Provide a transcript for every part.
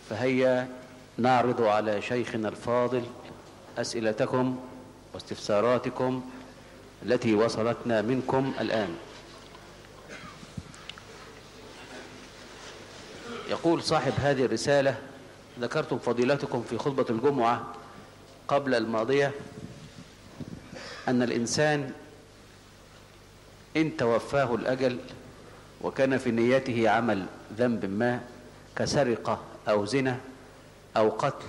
فهيا نعرض على شيخنا الفاضل أسئلتكم واستفساراتكم التي وصلتنا منكم الآن يقول صاحب هذه الرسالة ذكرتم فضيلتكم في خطبة الجمعة قبل الماضية أن الإنسان إن توفاه الأجل وكان في نيته عمل ذنب ما كسرقة أو زنا أو قتل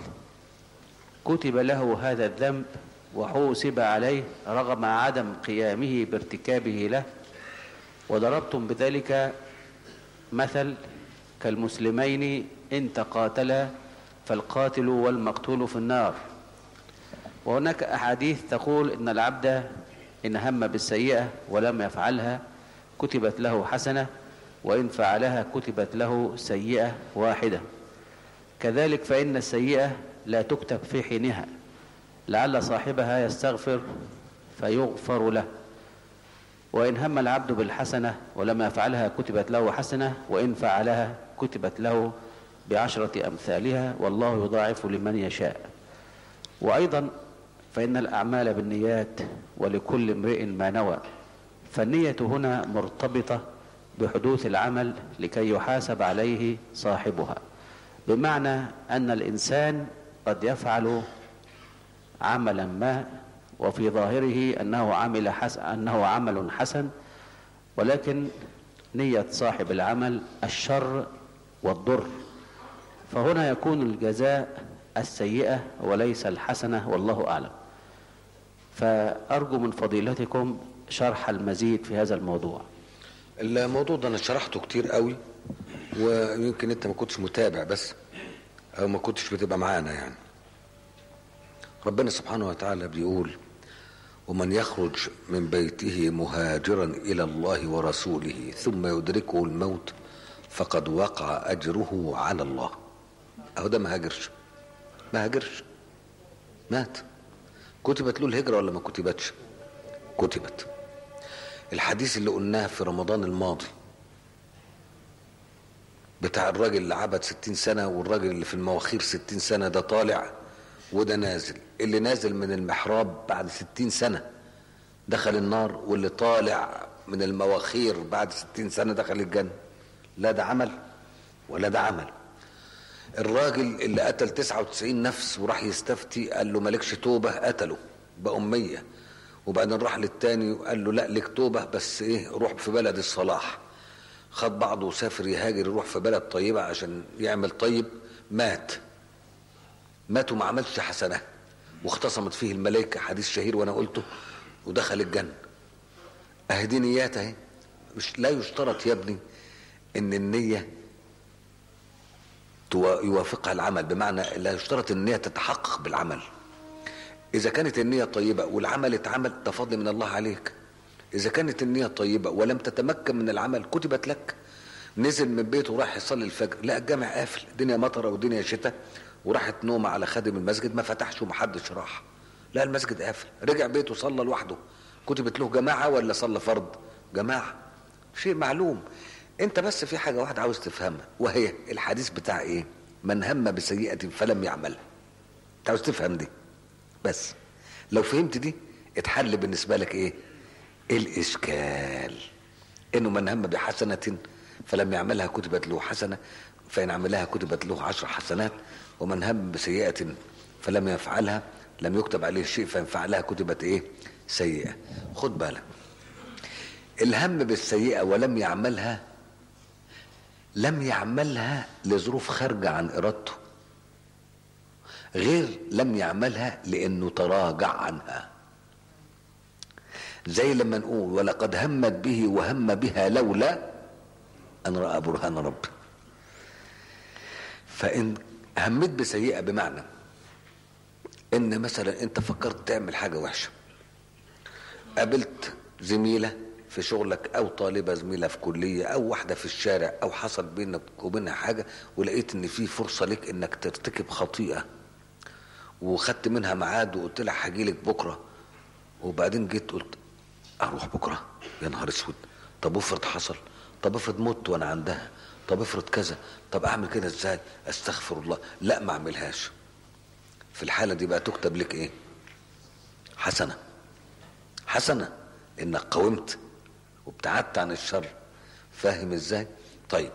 كتب له هذا الذنب وحوسب عليه رغم عدم قيامه بارتكابه له وضربتم بذلك مثل كالمسلمين إن تقاتلا فالقاتل والمقتول في النار وهناك أحاديث تقول إن العبد إن هم بالسيئة ولم يفعلها كتبت له حسنة وإن فعلها كتبت له سيئة واحدة كذلك فإن السيئة لا تكتب في حينها لعل صاحبها يستغفر فيغفر له وإن هم العبد بالحسنة ولم يفعلها كتبت له حسنة وإن فعلها كتبت له بعشرة أمثالها والله يضاعف لمن يشاء وأيضا فإن الأعمال بالنيات ولكل امرئ ما نوى فالنية هنا مرتبطة بحدوث العمل لكي يحاسب عليه صاحبها بمعنى أن الإنسان قد يفعل عملا ما وفي ظاهره أنه عمل حسن أنه عمل حسن ولكن نية صاحب العمل الشر والضر فهنا يكون الجزاء السيئة وليس الحسنة والله أعلم فأرجو من فضيلتكم شرح المزيد في هذا الموضوع الموضوع ده انا شرحته كتير قوي ويمكن انت ما كنتش متابع بس او ما كنتش بتبقى معانا يعني ربنا سبحانه وتعالى بيقول ومن يخرج من بيته مهاجرا الى الله ورسوله ثم يدركه الموت فقد وقع اجره على الله اهو ده ما هاجرش ما هاجرش مات كتبت له الهجره ولا ما كتبتش كتبت الحديث اللي قلناه في رمضان الماضي بتاع الراجل اللي عبد ستين سنة والراجل اللي في المواخير ستين سنة ده طالع وده نازل اللي نازل من المحراب بعد ستين سنة دخل النار واللي طالع من المواخير بعد ستين سنة دخل الجنة لا ده عمل ولا ده عمل الراجل اللي قتل تسعة وتسعين نفس وراح يستفتي قال له مالكش توبة قتله بأمية وبعدين راح للتاني وقال له لا لك توبة بس ايه روح في بلد الصلاح خد بعضه وسافر يهاجر يروح في بلد طيبة عشان يعمل طيب مات مات وما عملش حسنة واختصمت فيه الملائكة حديث شهير وانا قلته ودخل الجنة اهدي نيات اهي مش لا يشترط يا ابني ان النية يوافقها العمل بمعنى لا يشترط ان النية تتحقق بالعمل اذا كانت النية طيبة والعمل اتعمل ده فضل من الله عليك اذا كانت النية طيبة ولم تتمكن من العمل كتبت لك نزل من بيته وراح يصلي الفجر لا الجامع قافل الدنيا مطره والدنيا شتاء وراحت نومة على خادم المسجد ما فتحش ومحدش راح لا المسجد قافل رجع بيته صلى لوحده كتبت له جماعة ولا صلى فرض جماعة شيء معلوم انت بس في حاجة واحدة عاوز تفهمها وهي الحديث بتاع ايه من هم بسيئة فلم يعملها انت عاوز تفهم دي بس لو فهمت دي اتحل بالنسبة لك ايه الاشكال انه من هم بحسنة فلم يعملها كتبت له حسنة فإن عملها كتبت له عشر حسنات ومن هم بسيئة فلم يفعلها لم يكتب عليه شيء فإن فعلها كتبت ايه سيئة خد بالك الهم بالسيئة ولم يعملها لم يعملها لظروف خارجة عن إرادته غير لم يعملها لأنه تراجع عنها زي لما نقول ولقد همت به وهم بها لولا أن رأى برهان ربي فإن همت بسيئة بمعنى إن مثلا أنت فكرت تعمل حاجة وحشة قابلت زميلة في شغلك أو طالبة زميلة في كلية أو واحدة في الشارع أو حصل بينك وبينها حاجة ولقيت إن في فرصة لك إنك ترتكب خطيئة وخدت منها ميعاد وقلت لها هجيلك بكرة وبعدين جيت قلت أروح بكرة يا نهار أسود طب افرض حصل طب افرض مت وانا عندها طب افرض كذا طب اعمل كده ازاي استغفر الله لا ما اعملهاش في الحالة دي بقى تكتب لك ايه حسنة حسنة انك قاومت وابتعدت عن الشر فاهم ازاي طيب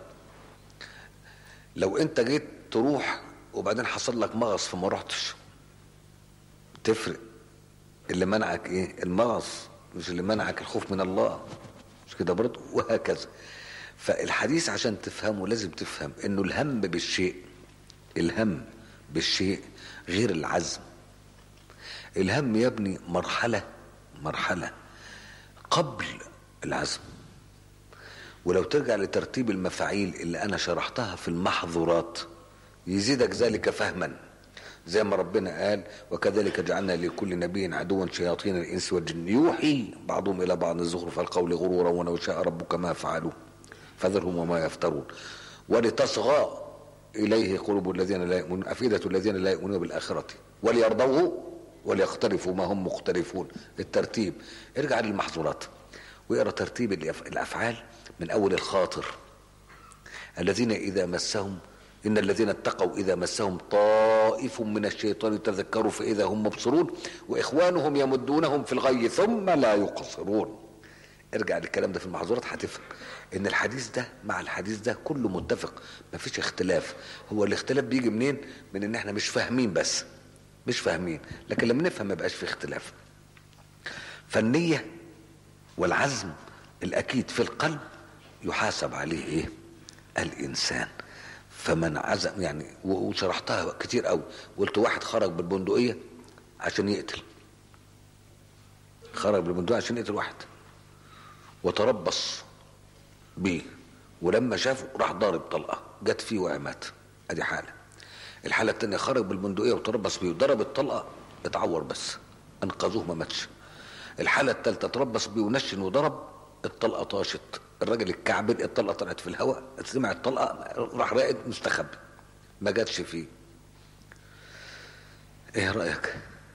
لو انت جيت تروح وبعدين حصل لك مغص فما رحتش تفرق اللي منعك ايه المغص مش اللي منعك الخوف من الله مش كده برضه وهكذا فالحديث عشان تفهمه لازم تفهم انه الهم بالشيء الهم بالشيء غير العزم الهم يا ابني مرحلة مرحلة قبل العزم ولو ترجع لترتيب المفاعيل اللي انا شرحتها في المحظورات يزيدك ذلك فهما زي ما ربنا قال وكذلك جعلنا لكل نبي عدوا شياطين الانس والجن يوحي بعضهم الى بعض زخرف القول غرورا ولو شاء ربك ما فعلوا فذرهم وما يفترون ولتصغى اليه قلوب الذين لا يؤمنون افئده الذين لا يؤمنون بالاخره وليرضوه وليقترفوا ما هم مقترفون الترتيب ارجع للمحظورات واقرا ترتيب الافعال من اول الخاطر الذين اذا مسهم ان الذين اتقوا اذا مسهم طائف من الشيطان تذكروا فاذا هم مبصرون واخوانهم يمدونهم في الغي ثم لا يقصرون ارجع للكلام ده في المحظورات هتفهم ان الحديث ده مع الحديث ده كله متفق مفيش اختلاف هو الاختلاف بيجي منين من ان احنا مش فاهمين بس مش فاهمين لكن لما نفهم ما يبقاش في اختلاف فالنية والعزم الأكيد في القلب يحاسب عليه إيه الإنسان فمن عزم يعني وشرحتها كتير قوي قلت واحد خرج بالبندقية عشان يقتل خرج بالبندقية عشان يقتل واحد وتربص بيه ولما شافه راح ضارب طلقة جت فيه ومات ادي حالة الحالة التانية خرج بالبندقية وتربص بيه وضرب الطلقة اتعور بس انقذوه ما ماتش الحالة التالتة تربص بيه ونشن وضرب الطلقة طاشت الراجل الكعبل الطلقة طلعت في الهواء سمع الطلقة راح راقد مستخبي ما جاتش فيه ايه رأيك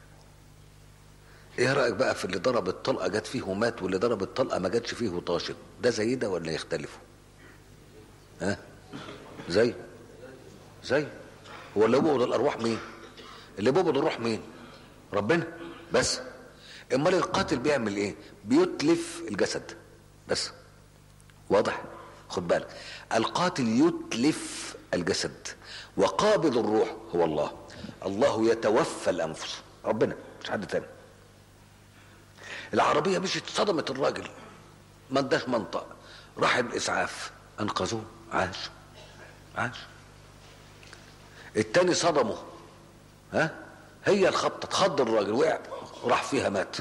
ايه رأيك بقى في اللي ضرب الطلقة جت فيه ومات واللي ضرب الطلقة ما جاتش فيه وطاشت ده زي ده ولا يختلفوا ها زي زي هو اللي بيقبض الارواح مين اللي بيقبض الروح مين ربنا بس امال القاتل بيعمل ايه بيتلف الجسد بس واضح خد بالك القاتل يتلف الجسد وقابض الروح هو الله الله يتوفى الانفس ربنا مش حد تاني العربيه مشيت صدمت الراجل ما اداش منطق راح الاسعاف انقذوه عاش عاش التاني صدمه ها هي الخبطه اتخض الراجل وقع راح فيها مات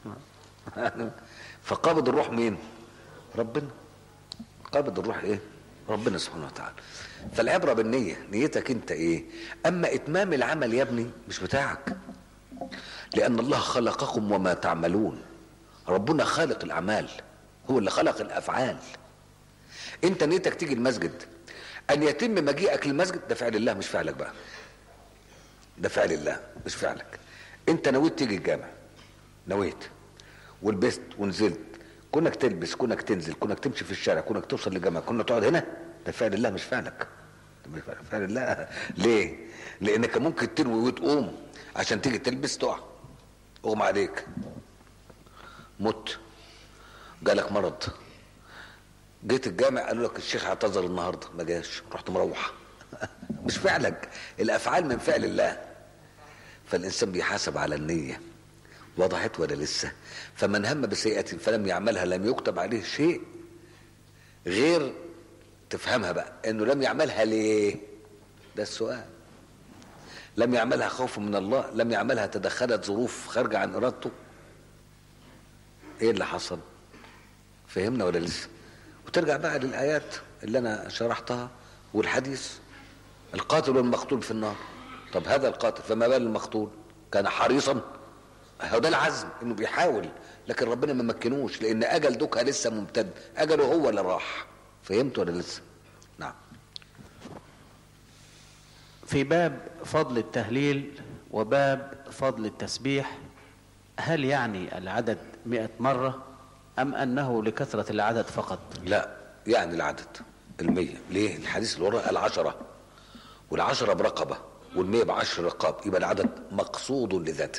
فقابض الروح مين ربنا قابض الروح ايه ربنا سبحانه وتعالى فالعبره بالنيه نيتك انت ايه اما اتمام العمل يا ابني مش بتاعك لان الله خلقكم وما تعملون ربنا خالق الاعمال هو اللي خلق الافعال انت نيتك تيجي المسجد ان يتم مجيئك للمسجد ده فعل الله مش فعلك بقى ده فعل الله مش فعلك انت نويت تيجي الجامع نويت ولبست ونزلت كونك تلبس كونك تنزل كونك تمشي في الشارع كونك توصل للجامع كونك تقعد هنا ده فعل الله مش فعلك ده فعل الله ليه لانك ممكن تنوي وتقوم عشان تيجي تلبس تقع اغمى عليك مت جالك مرض جيت الجامع قالوا لك الشيخ اعتذر النهارده ما جاش رحت مروح مش فعلك الافعال من فعل الله فالانسان بيحاسب على النيه وضحت ولا لسه فمن هم بسيئة فلم يعملها لم يكتب عليه شيء غير تفهمها بقى انه لم يعملها ليه ده السؤال لم يعملها خوفا من الله لم يعملها تدخلت ظروف خارجة عن ارادته ايه اللي حصل فهمنا ولا لسه وترجع بقى للايات اللي انا شرحتها والحديث القاتل والمقتول في النار طب هذا القاتل فما بال المقتول كان حريصا هو ده العزم انه بيحاول لكن ربنا ما مكنوش لان اجل دوكها لسه ممتد اجله هو اللي راح فهمت ولا لسه نعم في باب فضل التهليل وباب فضل التسبيح هل يعني العدد مئة مرة أم أنه لكثرة العدد فقط لا يعني العدد المية ليه الحديث اللي وراه العشرة والعشرة برقبة والمية بعشر رقاب يبقى العدد مقصود لذاته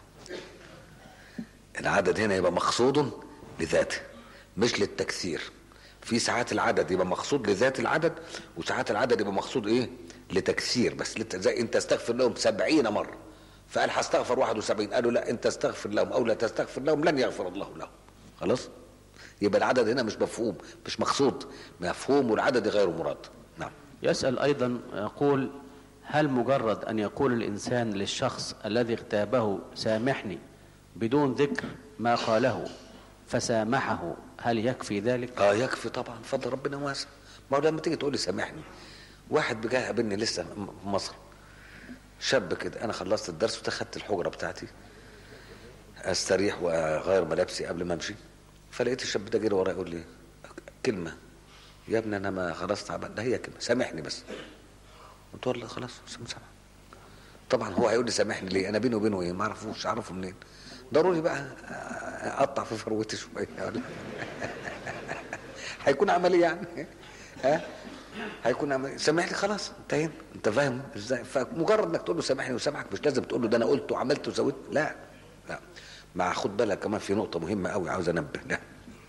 العدد هنا يبقى مقصود لذاته مش للتكثير في ساعات العدد يبقى مقصود لذات العدد وساعات العدد يبقى مقصود ايه لتكثير بس لت... زي انت استغفر لهم سبعين مرة فقال هستغفر واحد وسبعين قالوا لا انت استغفر لهم او لا تستغفر لهم لن يغفر الله لهم خلاص يبقى العدد هنا مش مفهوم مش مقصود مفهوم والعدد غير مراد نعم يسأل أيضا يقول هل مجرد أن يقول الإنسان للشخص الذي اغتابه سامحني بدون ذكر ما قاله فسامحه هل يكفي ذلك؟ اه يكفي طبعا فضل ربنا واسع ما هو لما تيجي تقول لي سامحني واحد بجاه قابلني لسه في مصر شاب كده انا خلصت الدرس ودخلت الحجره بتاعتي استريح واغير ملابسي قبل ما امشي فلقيت الشاب ده جري ورايا يقول لي كلمه يا ابني انا ما خلاص تعبان ده هي كلمه سامحني بس قلت والله خلاص سامح طبعا هو هيقول لي سامحني ليه انا بيني وبينه ايه ما اعرفوش اعرفه منين ضروري بقى اقطع في فروتي شويه هيكون عملي يعني ها هيكون عملي سامحني خلاص انتهينا انت فاهم ازاي فمجرد انك تقول له سامحني وسامحك مش لازم تقول له ده انا قلت وعملت وسويت لا لا مع خد بالك كمان في نقطه مهمه قوي عاوز انبه لها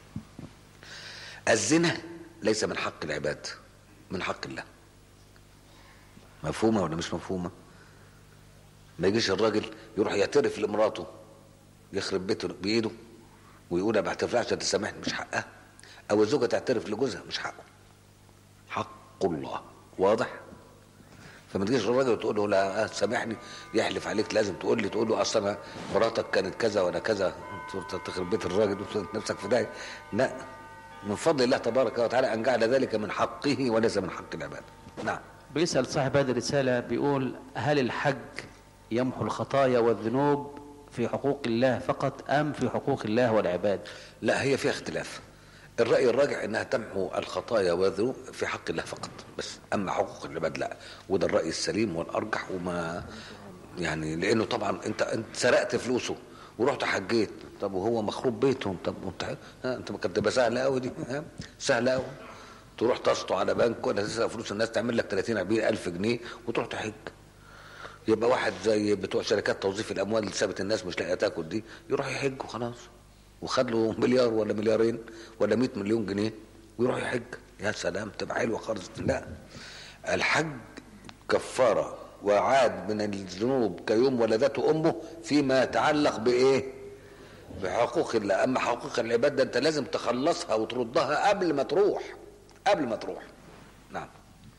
الزنا ليس من حق العباد من حق الله مفهومه ولا مش مفهومه ما يجيش الراجل يروح يعترف لمراته يخرب بيته بايده ويقول ما بعترفلهاش تسامحني مش حقها او الزوجه تعترف لجوزها مش حقه حق الله واضح فما تجيش الراجل تقول له لا سامحني يحلف عليك لازم تقول لي تقول له اصل انا مراتك كانت كذا وانا كذا تخرب بيت الراجل وتحط نفسك في داهيه لا من فضل الله تبارك وتعالى ان جعل ذلك من حقه وليس من حق العباد نعم بيسأل صاحب هذه الرسالة بيقول هل الحج يمحو الخطايا والذنوب في حقوق الله فقط أم في حقوق الله والعباد لا هي فيها اختلاف الرأي الراجع انها تمحو الخطايا والذنوب في حق الله فقط بس اما حقوق العباد لا وده الرأي السليم والارجح وما يعني لانه طبعا انت انت سرقت فلوسه ورحت حجيت طب وهو مخروب بيتهم طب وانت ها انت ما كانت تبقى سهله قوي دي ها سهله قوي تروح تسطو على بنك ولا تسرق فلوس الناس تعمل لك 30 40 الف جنيه وتروح تحج يبقى واحد زي بتوع شركات توظيف الاموال اللي سابت الناس مش لاقيه تاكل دي يروح يحج وخلاص وخد له مليار ولا مليارين ولا 100 مليون جنيه ويروح يحج يا سلام تبقى حلوه خالص لا الحج كفاره وعاد من الذنوب كيوم ولدته امه فيما يتعلق بايه بحقوق الله اما حقوق العباد ده انت لازم تخلصها وتردها قبل ما تروح قبل ما تروح نعم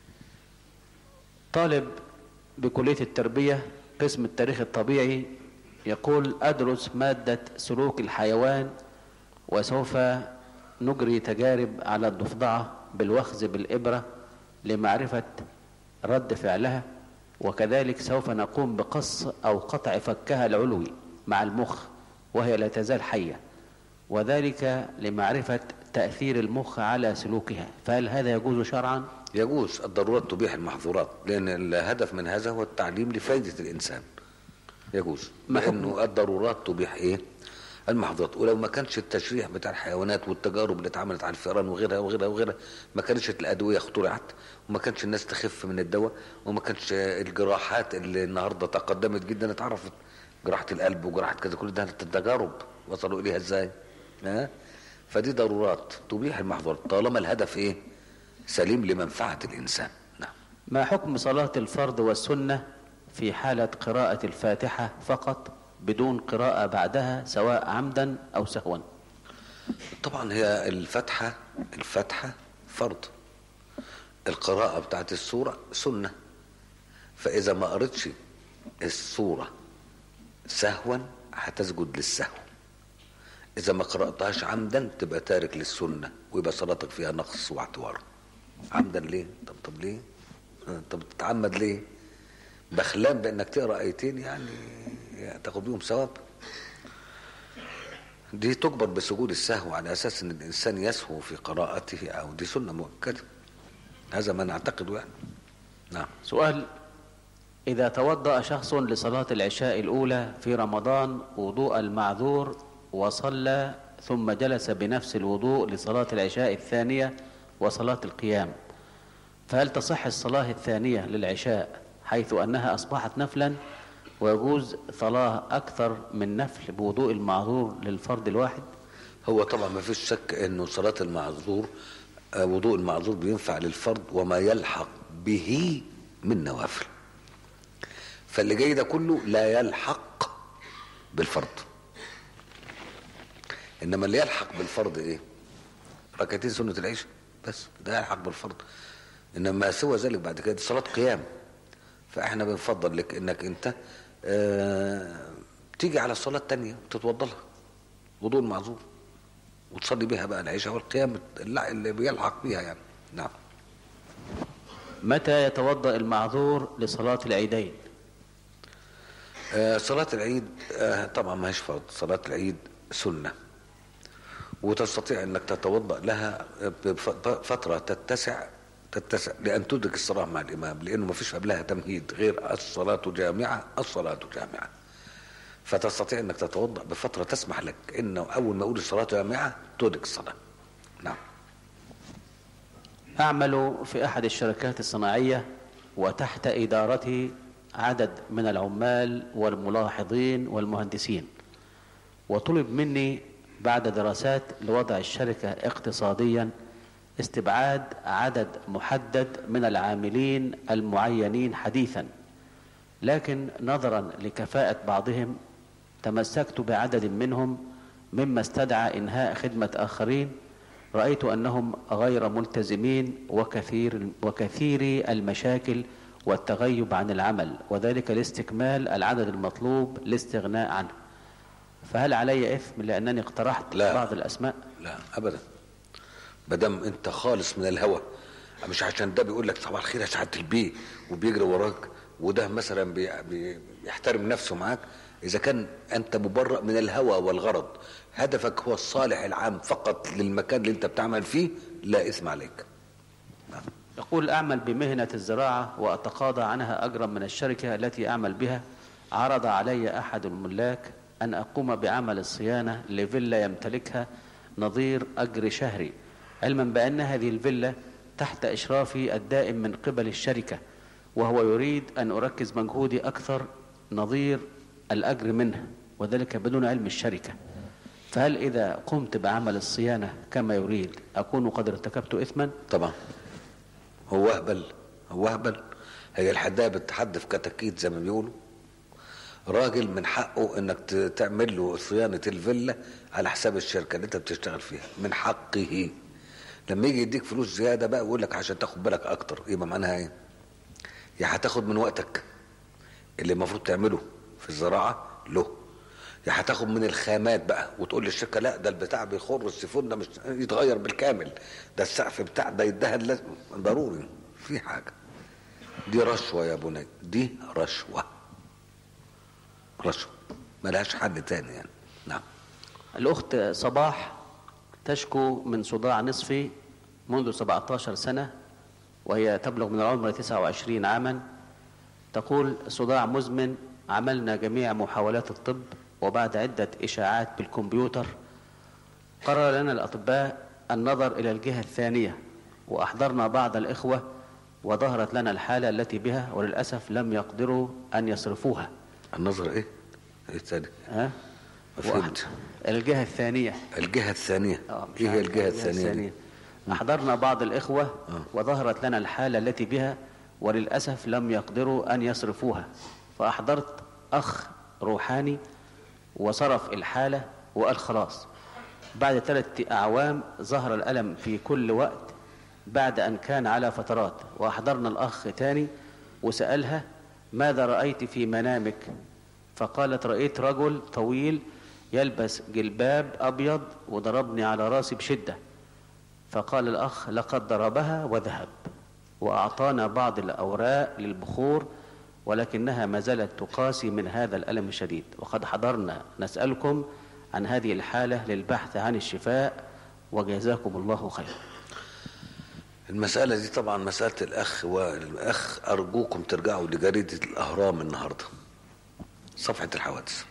طالب بكلية التربية قسم التاريخ الطبيعي يقول أدرس مادة سلوك الحيوان وسوف نجري تجارب على الضفدعة بالوخز بالإبرة لمعرفة رد فعلها وكذلك سوف نقوم بقص أو قطع فكها العلوي مع المخ وهي لا تزال حية وذلك لمعرفة تأثير المخ على سلوكها فهل هذا يجوز شرعا؟ يجوز الضرورات تبيح المحظورات لأن الهدف من هذا هو التعليم لفائدة الإنسان يجوز ما حكم- لأنه الضرورات تبيح إيه المحظورات ولو ما كانش التشريح بتاع الحيوانات والتجارب اللي اتعملت على الفئران وغيرها وغيرها وغيرها ما كانش الأدوية اخترعت وما كانش الناس تخف من الدواء وما كانش الجراحات اللي النهارده تقدمت جدا اتعرفت جراحة القلب وجراحة كذا كل ده التجارب وصلوا إليها إزاي ها فدي ضرورات تبيح المحظورات طالما الهدف إيه سليم لمنفعة الإنسان نعم ما حكم صلاة الفرض والسنة في حالة قراءة الفاتحة فقط بدون قراءة بعدها سواء عمدا أو سهوا طبعا هي الفتحة الفتحة فرض القراءة بتاعت السورة سنة فإذا ما قريتش السورة سهوا هتسجد للسهو إذا ما قرأتهاش عمدا تبقى تارك للسنة ويبقى صلاتك فيها نقص واعتبار عمدا ليه؟ طب طب ليه؟ آه، طب تتعمد ليه؟ بخلان بانك تقرا ايتين يعني تاخد بيهم ثواب دي تجبر بسجود السهو على اساس ان الانسان يسهو في قراءته او دي سنه مؤكده هذا ما نعتقده يعني نعم سؤال إذا توضأ شخص لصلاة العشاء الأولى في رمضان وضوء المعذور وصلى ثم جلس بنفس الوضوء لصلاة العشاء الثانية وصلاة القيام فهل تصح الصلاة الثانية للعشاء حيث أنها أصبحت نفلا ويجوز صلاة أكثر من نفل بوضوء المعذور للفرد الواحد هو طبعا ما فيش شك انه صلاة المعذور آه، وضوء المعذور بينفع للفرد وما يلحق به من نوافل فاللي جاي ده كله لا يلحق بالفرض انما اللي يلحق بالفرض ايه ركعتين سنة العشاء بس ده يلحق بالفرض انما ما سوى ذلك بعد كده دي صلاة قيام فاحنا بنفضل لك انك انت اه تيجي على الصلاة التانية وتتوضى لها وضوء المعذور وتصلي بها بقى العشاء والقيام اللي اللي بيلحق بيها يعني نعم متى يتوضأ المعذور لصلاة العيدين آه، صلاة العيد آه، طبعا ما هيش فرض صلاة العيد سنة وتستطيع انك تتوضأ لها بفترة تتسع تتسع لأن تدرك الصلاة مع الإمام لأنه ما فيش قبلها تمهيد غير الصلاة جامعة الصلاة جامعة فتستطيع انك تتوضأ بفترة تسمح لك انه اول ما اقول الصلاة جامعة تدرك الصلاة نعم أعمل في أحد الشركات الصناعية وتحت إدارتي عدد من العمال والملاحظين والمهندسين وطلب مني بعد دراسات لوضع الشركة اقتصاديا استبعاد عدد محدد من العاملين المعينين حديثا لكن نظرا لكفاءة بعضهم تمسكت بعدد منهم مما استدعى إنهاء خدمة آخرين رأيت أنهم غير ملتزمين وكثير وكثير المشاكل والتغيب عن العمل وذلك لاستكمال العدد المطلوب للاستغناء عنه فهل علي إثم لأنني اقترحت لا. بعض الأسماء لا ابدا مادام انت خالص من الهوى مش عشان ده بيقول لك صباح الخير يا سعاده البيه وبيجري وراك وده مثلا بي بي بيحترم نفسه معاك اذا كان انت مبرأ من الهوى والغرض هدفك هو الصالح العام فقط للمكان اللي انت بتعمل فيه لا اثم عليك نعم. يقول أعمل بمهنة الزراعة وأتقاضى عنها أجرا من الشركة التي أعمل بها عرض علي أحد الملاك أن أقوم بعمل الصيانة لفيلا يمتلكها نظير أجر شهري علما بأن هذه الفيلا تحت إشرافي الدائم من قبل الشركة وهو يريد أن أركز مجهودي أكثر نظير الأجر منه وذلك بدون علم الشركة فهل إذا قمت بعمل الصيانة كما يريد أكون قد ارتكبت إثما؟ طبعا هو اهبل هو اهبل هي الحدايه بتحدف كتاكيت زي ما بيقولوا راجل من حقه انك ت- تعمل له صيانه الفيلا على حساب الشركه اللي انت بتشتغل فيها من حقه لما يجي يديك فلوس زياده بقى ويقول لك عشان تاخد بالك اكتر يبقى معناها ايه؟ يا هتاخد من وقتك اللي المفروض تعمله في الزراعه له يا هتاخد من الخامات بقى وتقول للشركه لا ده البتاع بيخر السيفون ده مش يتغير بالكامل ده السقف بتاع ده يدهن لازم ضروري في حاجه دي رشوه يا بني دي رشوه رشوه ملهاش حل تاني يعني نعم الأخت صباح تشكو من صداع نصفي منذ 17 سنة وهي تبلغ من العمر 29 عاما تقول صداع مزمن عملنا جميع محاولات الطب وبعد عدة إشاعات بالكمبيوتر قرر لنا الأطباء النظر إلى الجهة الثانية وأحضرنا بعض الإخوة وظهرت لنا الحالة التي بها وللأسف لم يقدروا أن يصرفوها النظر ايه؟ ايه تاني؟ ها؟ ما فهمت. وأح- الجهة الثانية الجهة الثانية آه، مش ايه هي عارف الجهة الثانية دي؟ أحضرنا بعض الإخوة آه. وظهرت لنا الحالة التي بها وللأسف لم يقدروا أن يصرفوها فأحضرت أخ روحاني وصرف الحالة وقال خلاص بعد ثلاثة أعوام ظهر الألم في كل وقت بعد أن كان على فترات وأحضرنا الأخ تاني وسألها ماذا رأيت في منامك فقالت رأيت رجل طويل يلبس جلباب أبيض وضربني على راسي بشدة فقال الأخ لقد ضربها وذهب وأعطانا بعض الأوراق للبخور ولكنها ما زالت تقاسي من هذا الألم الشديد وقد حضرنا نسألكم عن هذه الحالة للبحث عن الشفاء وجزاكم الله خيرا المسألة دي طبعا مسألة الأخ والأخ أرجوكم ترجعوا لجريدة الأهرام النهاردة صفحة الحوادث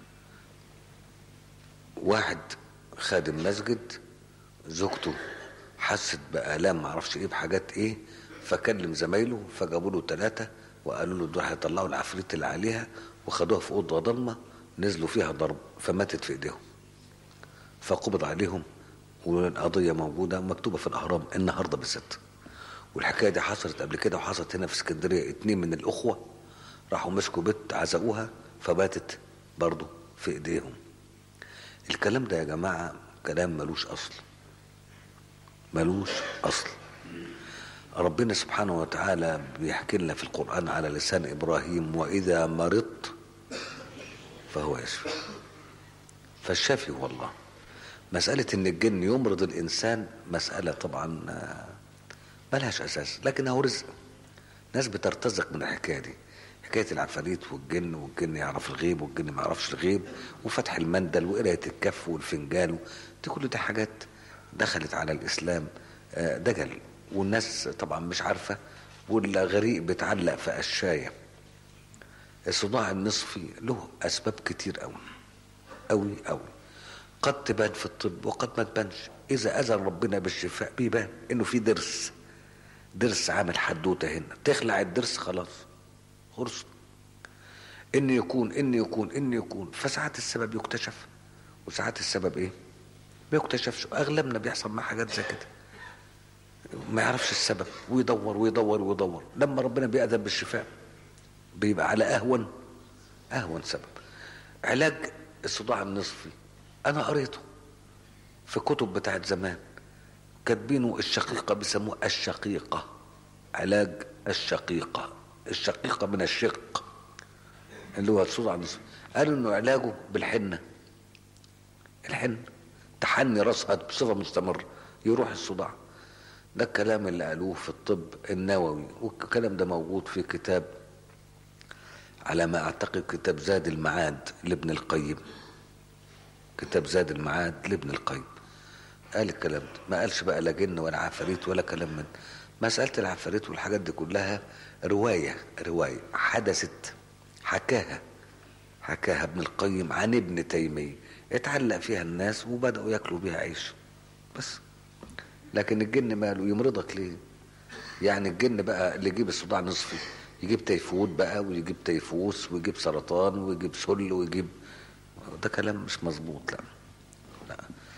واحد خادم مسجد زوجته حست بآلام معرفش ايه بحاجات ايه فكلم زمايله فجابوا له ثلاثة وقالوا له دول هيطلعوا العفريت اللي عليها وخدوها في أوضة ضلمة نزلوا فيها ضرب فماتت في ايديهم فقبض عليهم والقضية موجودة مكتوبة في الأهرام النهاردة بالذات والحكاية دي حصلت قبل كده وحصلت هنا في اسكندرية اتنين من الأخوة راحوا مسكوا بنت عزقوها فباتت برضه في ايديهم الكلام ده يا جماعة كلام ملوش أصل ملوش أصل ربنا سبحانه وتعالى بيحكي لنا في القرآن على لسان إبراهيم وإذا مرضت فهو يشفي فالشافي هو الله مسألة إن الجن يمرض الإنسان مسألة طبعا آه، ملهاش أساس لكنه رزق ناس بترتزق من الحكاية دي حكاية العفاريت والجن والجن يعرف الغيب والجن ما يعرفش الغيب وفتح المندل وقراية الكف والفنجان دي كل دي حاجات دخلت على الإسلام آه، دجل والناس طبعا مش عارفة والغريق بتعلق في قشاية الصداع النصفي له أسباب كتير أوي أوي أوي قد تبان في الطب وقد ما تبانش إذا أذن ربنا بالشفاء بيبان إنه في ضرس ضرس عامل حدوتة هنا تخلع الضرس خلاص خلص إن يكون إن يكون إن يكون فساعات السبب يكتشف وساعات السبب إيه؟ ما يكتشفش أغلبنا بيحصل معاه حاجات زي كده ما يعرفش السبب ويدور ويدور ويدور لما ربنا بيأذن بالشفاء بيبقى على أهون أهون سبب علاج الصداع النصفي أنا قريته في كتب بتاعت زمان كاتبينه الشقيقة بيسموه الشقيقة علاج الشقيقة الشقيقة من الشق اللي هو الصداع النصفي قالوا انه علاجه بالحنة الحنة تحني راسها بصفة مستمرة يروح الصداع ده الكلام اللي قالوه في الطب النووي والكلام ده موجود في كتاب على ما اعتقد كتاب زاد المعاد لابن القيم كتاب زاد المعاد لابن القيم قال الكلام ده ما قالش بقى لا جن ولا عفاريت ولا كلام من مسألة العفاريت والحاجات دي كلها رواية رواية حدثت حكاها حكاها ابن القيم عن ابن تيمية اتعلق فيها الناس وبدأوا ياكلوا بيها عيش بس لكن الجن ماله يمرضك ليه يعني الجن بقى اللي يجيب الصداع نصفي يجيب تيفود بقى ويجيب تيفوس ويجيب سرطان ويجيب سل ويجيب ده كلام مش مظبوط لا لا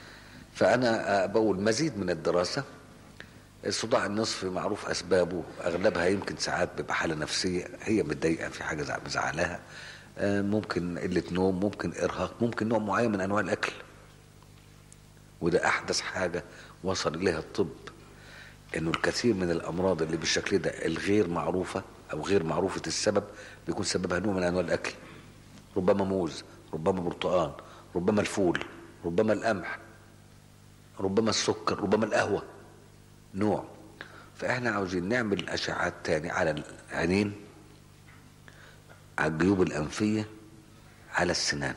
فانا بقول مزيد من الدراسه الصداع النصفي معروف اسبابه اغلبها يمكن ساعات بيبقى حاله نفسيه هي متضايقه في حاجه زع- مزعلاها آه، ممكن قله نوم ممكن ارهاق ممكن نوع معين من انواع الاكل وده احدث حاجه وصل اليها الطب انه الكثير من الامراض اللي بالشكل ده الغير معروفه او غير معروفه السبب بيكون سببها نوع من انواع الاكل ربما موز ربما برتقال ربما الفول ربما القمح ربما السكر ربما القهوه نوع فاحنا عاوزين نعمل اشعات تاني على العينين على الجيوب الانفيه على السنان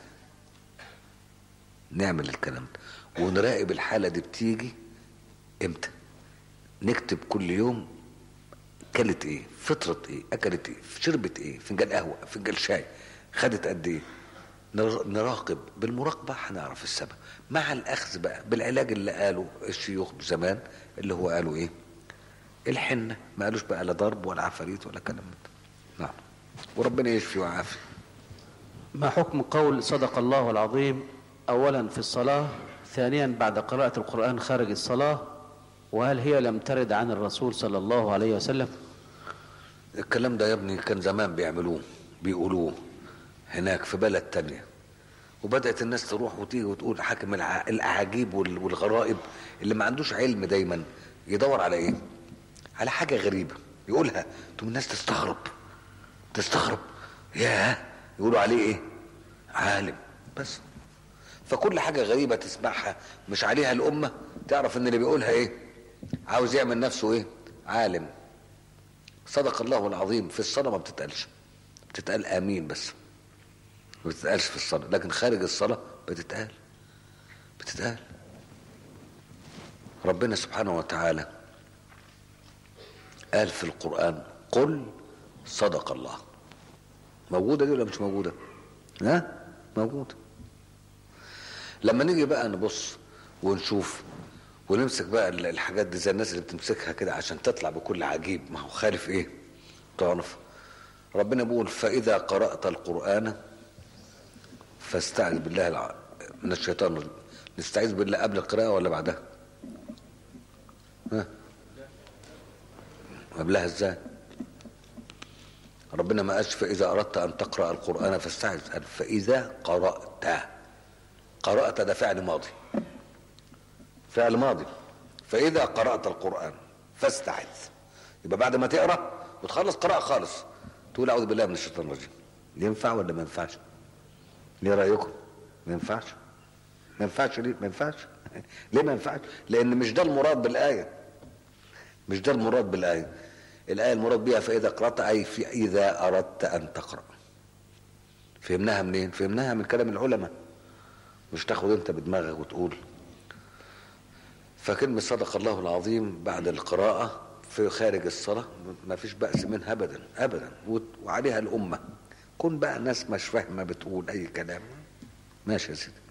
نعمل الكلام ده ونراقب الحاله دي بتيجي امتى نكتب كل يوم كلت ايه فطرت ايه اكلت ايه شربت ايه فنجان قهوه فنجان شاي خدت قد ايه نر- نراقب بالمراقبه هنعرف السبب مع الاخذ بقى بالعلاج اللي قاله الشيوخ زمان اللي هو قالوا ايه الحنه ما قالوش بقى لا ضرب ولا عفاريت ولا كلام من ده نعم وربنا يشفي ويعافي ما حكم قول صدق الله العظيم أولا في الصلاة ثانيا بعد قراءة القرآن خارج الصلاة وهل هي لم ترد عن الرسول صلى الله عليه وسلم الكلام ده يا ابني كان زمان بيعملوه بيقولوه هناك في بلد تانية وبدأت الناس تروح وتيجي وتقول حاكم الع- الأعاجيب وال- والغرائب اللي ما عندوش علم دايما يدور على ايه على حاجة غريبة يقولها تقوم الناس تستغرب تستغرب ياه يقولوا عليه ايه عالم بس فكل حاجة غريبة تسمعها مش عليها الأمة تعرف ان اللي بيقولها ايه عاوز يعمل نفسه ايه عالم صدق الله العظيم في الصلاة ما بتتقالش بتتقال آمين بس ما بتتقالش في الصلاة لكن خارج الصلاة بتتقال بتتقال ربنا سبحانه وتعالى قال في القرآن قل صدق الله موجودة دي ولا مش موجودة ها موجودة لما نيجي بقى نبص ونشوف ونمسك بقى ال- الحاجات دي زي الناس اللي بتمسكها كده عشان تطلع بكل عجيب ما هو خالف ايه تعرف ربنا بيقول فاذا قرات القران فاستعذ بالله الع... من الشيطان الرجيم نستعيذ بالله قبل القراءه ولا بعدها ها قبلها ازاي ربنا ما قالش فاذا اردت ان تقرا القران فاستعذ قال فاذا قرات قرات ده فعل ماضي فعل ماضي فإذا قرأت القرآن فاستعذ يبقى بعد ما تقرأ وتخلص قراءة خالص تقول أعوذ بالله من الشيطان الرجيم ينفع ولا ما ينفعش؟ ليه رأيكم؟ ما ينفعش ما ينفعش ليه؟ ما ينفعش ليه ما ينفعش؟ لأن مش ده المراد بالآية مش ده المراد بالآية الآية المراد بها فإذا قرأت أي في إذا أردت أن تقرأ فهمناها منين؟ فهمناها من كلام العلماء مش تاخد انت بدماغك وتقول فكلمة صدق الله العظيم بعد القراءة في خارج الصلاة ما فيش بأس منها أبدا أبدا وت- وعليها الأمة كن بقى ناس مش فاهمة بتقول أي كلام ماشي يا سيدي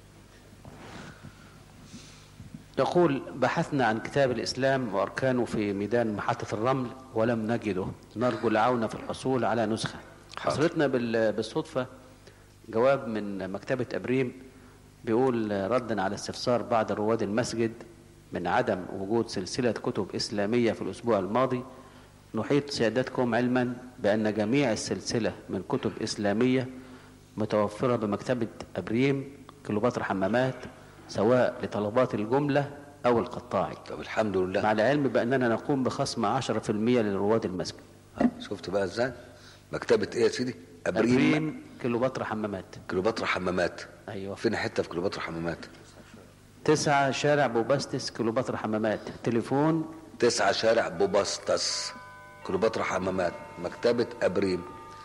يقول بحثنا عن كتاب الإسلام وأركانه في ميدان محطة الرمل ولم نجده نرجو العون في الحصول على نسخة حاضر. حصلتنا بال- بالصدفة جواب من مكتبة أبريم بيقول ردا على استفسار بعض رواد المسجد من عدم وجود سلسلة كتب إسلامية في الأسبوع الماضي نحيط سيادتكم علما بأن جميع السلسلة من كتب إسلامية متوفرة بمكتبة أبريم كليوباترا حمامات سواء لطلبات الجملة أو القطاعي طب الحمد لله مع العلم بأننا نقوم بخصم 10% لرواد المسجد شفت بقى ازاي مكتبة ايه يا سيدي أبريم, أبريم كليوباترا حمامات كليوباترا حمامات أيوة فين حتة في كليوباترا حمامات تسعة شارع بوباستس كليوباترا حمامات تليفون تسعة شارع بوباستس كليوباترا حمامات مكتبة أبريم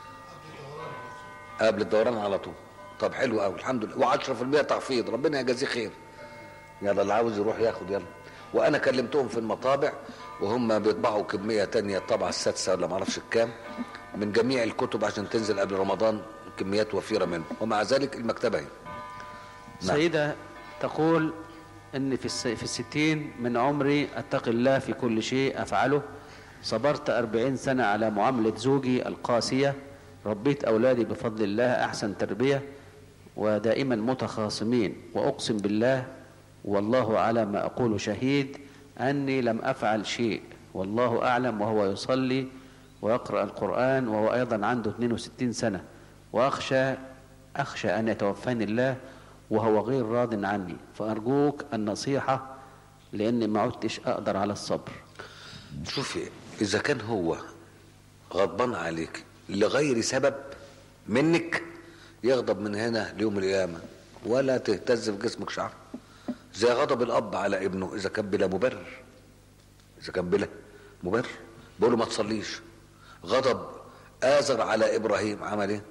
قبل الدوران على طول طب حلو قوي الحمد لله و10% تخفيض ربنا يجازيه خير يلا اللي عاوز يروح ياخد يلا وانا كلمتهم في المطابع وهم بيطبعوا كميه تانية الطبعه السادسه ولا معرفش الكام من جميع الكتب عشان تنزل قبل رمضان كميات وفيره منه ومع ذلك المكتبه هي نعم. سيدة تقول أن في, الس... في الستين من عمري أتقي الله في كل شيء أفعله صبرت أربعين سنة على معاملة زوجي القاسية ربيت أولادي بفضل الله أحسن تربية ودائما متخاصمين وأقسم بالله والله على ما أقول شهيد أني لم أفعل شيء والله أعلم وهو يصلي ويقرأ القرآن وهو أيضا عنده 62 سنة وأخشى أخشى أن يتوفاني الله وهو غير راض عني فأرجوك النصيحة لأني ما عدتش أقدر على الصبر شوفي اذا كان هو غضبان عليك لغير سبب منك يغضب من هنا ليوم القيامه ولا تهتز في جسمك شعر زي غضب الاب على ابنه اذا كان بلا مبرر اذا كان بلا مبرر بيقول له ما تصليش غضب آزر على ابراهيم عمل ايه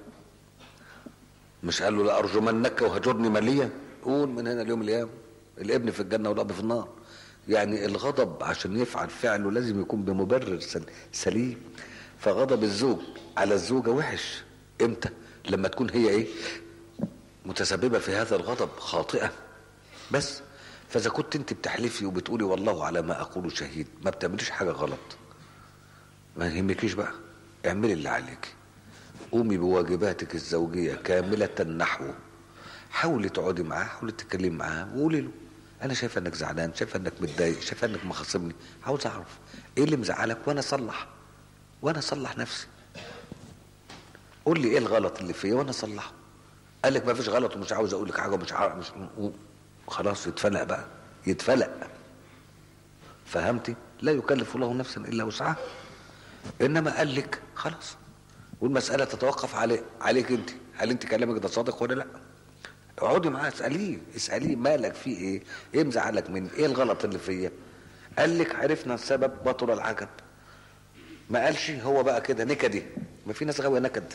مش قال له لارجمنك وهجرني مليا قول من هنا ليوم القيامه الابن في الجنه والاب في النار يعني الغضب عشان يفعل فعله لازم يكون بمبرر سل- سليم فغضب الزوج على الزوجه وحش امتى لما تكون هي ايه متسببه في هذا الغضب خاطئه بس فاذا كنت انت بتحلفي وبتقولي والله على ما اقول شهيد ما بتعمليش حاجه غلط ما يهمكيش بقى اعملي اللي عليك قومي بواجباتك الزوجيه كامله نحوه حاولي تقعدي معاه حاولي تتكلمي معاه وقولي له انا شايفه انك زعلان شايفه انك متضايق شايفه انك مخاصمني عاوز اعرف ايه اللي مزعلك وانا اصلح وانا اصلح نفسي قول لي ايه الغلط اللي فيا وانا اصلحه قال لك ما فيش غلط ومش عاوز اقول لك حاجه ومش عارف مش خلاص يتفلق بقى يتفلق فهمتي لا يكلف الله نفسا الا وسعها انما قال لك خلاص والمساله تتوقف علي عليك انت هل انت كلامك ده صادق ولا لا اقعدي معاه اساليه اساليه مالك في ايه ايه مزعلك مني ايه الغلط اللي فيا قال لك عرفنا السبب بطل العجب ما قالش هو بقى كده نكدي ما في ناس غاويه نكد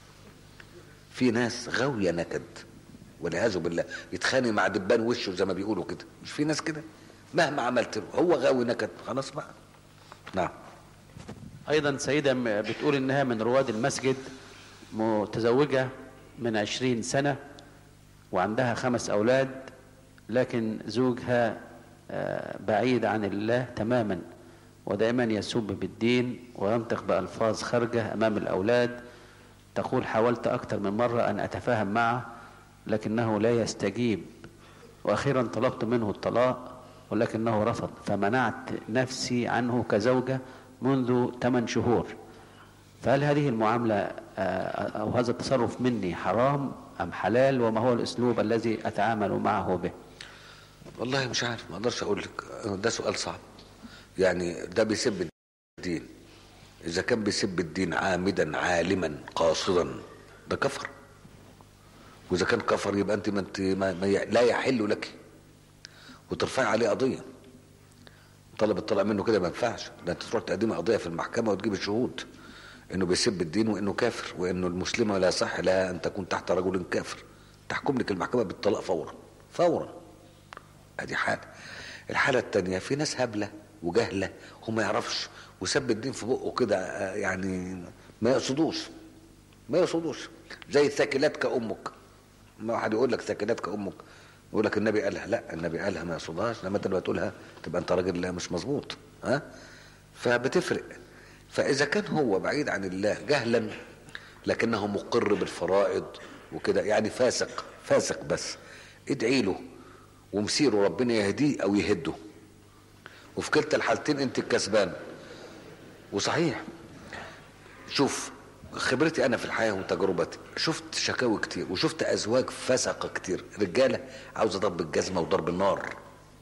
في ناس غاويه نكد والعياذ بالله يتخانق مع دبان وشه زي ما بيقولوا كده مش في ناس كده مهما عملت له هو غاوي نكد خلاص بقى نعم أيضا سيدة م- بتقول إنها من رواد المسجد متزوجة من عشرين سنة وعندها خمس أولاد لكن زوجها آه، بعيد عن الله تماما ودائما يسب بالدين وينطق بألفاظ خارجة أمام الأولاد تقول حاولت أكثر من مرة أن أتفاهم معه لكنه لا يستجيب وأخيرا طلبت منه الطلاق ولكنه رفض فمنعت نفسي عنه كزوجة منذ 8 شهور فهل هذه المعاملة آه، أو هذا التصرف مني حرام أم حلال وما هو الأسلوب الذي أتعامل معه به والله مش عارف ما اقدرش اقول لك ده سؤال صعب يعني ده بيسب الدين اذا كان بيسب الدين عامدا عالما قاصدا ده كفر واذا كان كفر يبقى انت ما انت ما ما ي- لا يحل لك وترفعي عليه قضيه طلب الطلاق منه كده ما ينفعش ده انت تروح تقدمي قضيه في المحكمه وتجيب الشهود انه بيسب الدين وانه كافر وانه المسلمه لا يصح لها ان تكون تحت رجل كافر تحكم لك المحكمه بالطلاق فورا فورا ادي حاله الحاله الثانيه في ناس هبله وجهله وما يعرفش وسب الدين في بقه كده آه، يعني ما يقصدوش ما يقصدوش زي ثاكلات كامك ما واحد يقول لك ثاكلات كامك يقول لك النبي قالها لا النبي قالها ما يقصدهاش لما انت لما تقولها تبقى انت راجل لا مش مظبوط ها فبتفرق فاذا كان هو بعيد عن الله جهلا لكنه مقر بالفرائض وكده يعني فاسق فاسق بس ادعي له ومسيره ربنا يهديه او يهده وفي كلتا الحالتين انت الكسبان وصحيح شوف خبرتي انا في الحياه وتجربتي شفت شكاوي كتير وشفت ازواج فسقه كتير رجاله عاوزه ضرب الجزمه وضرب النار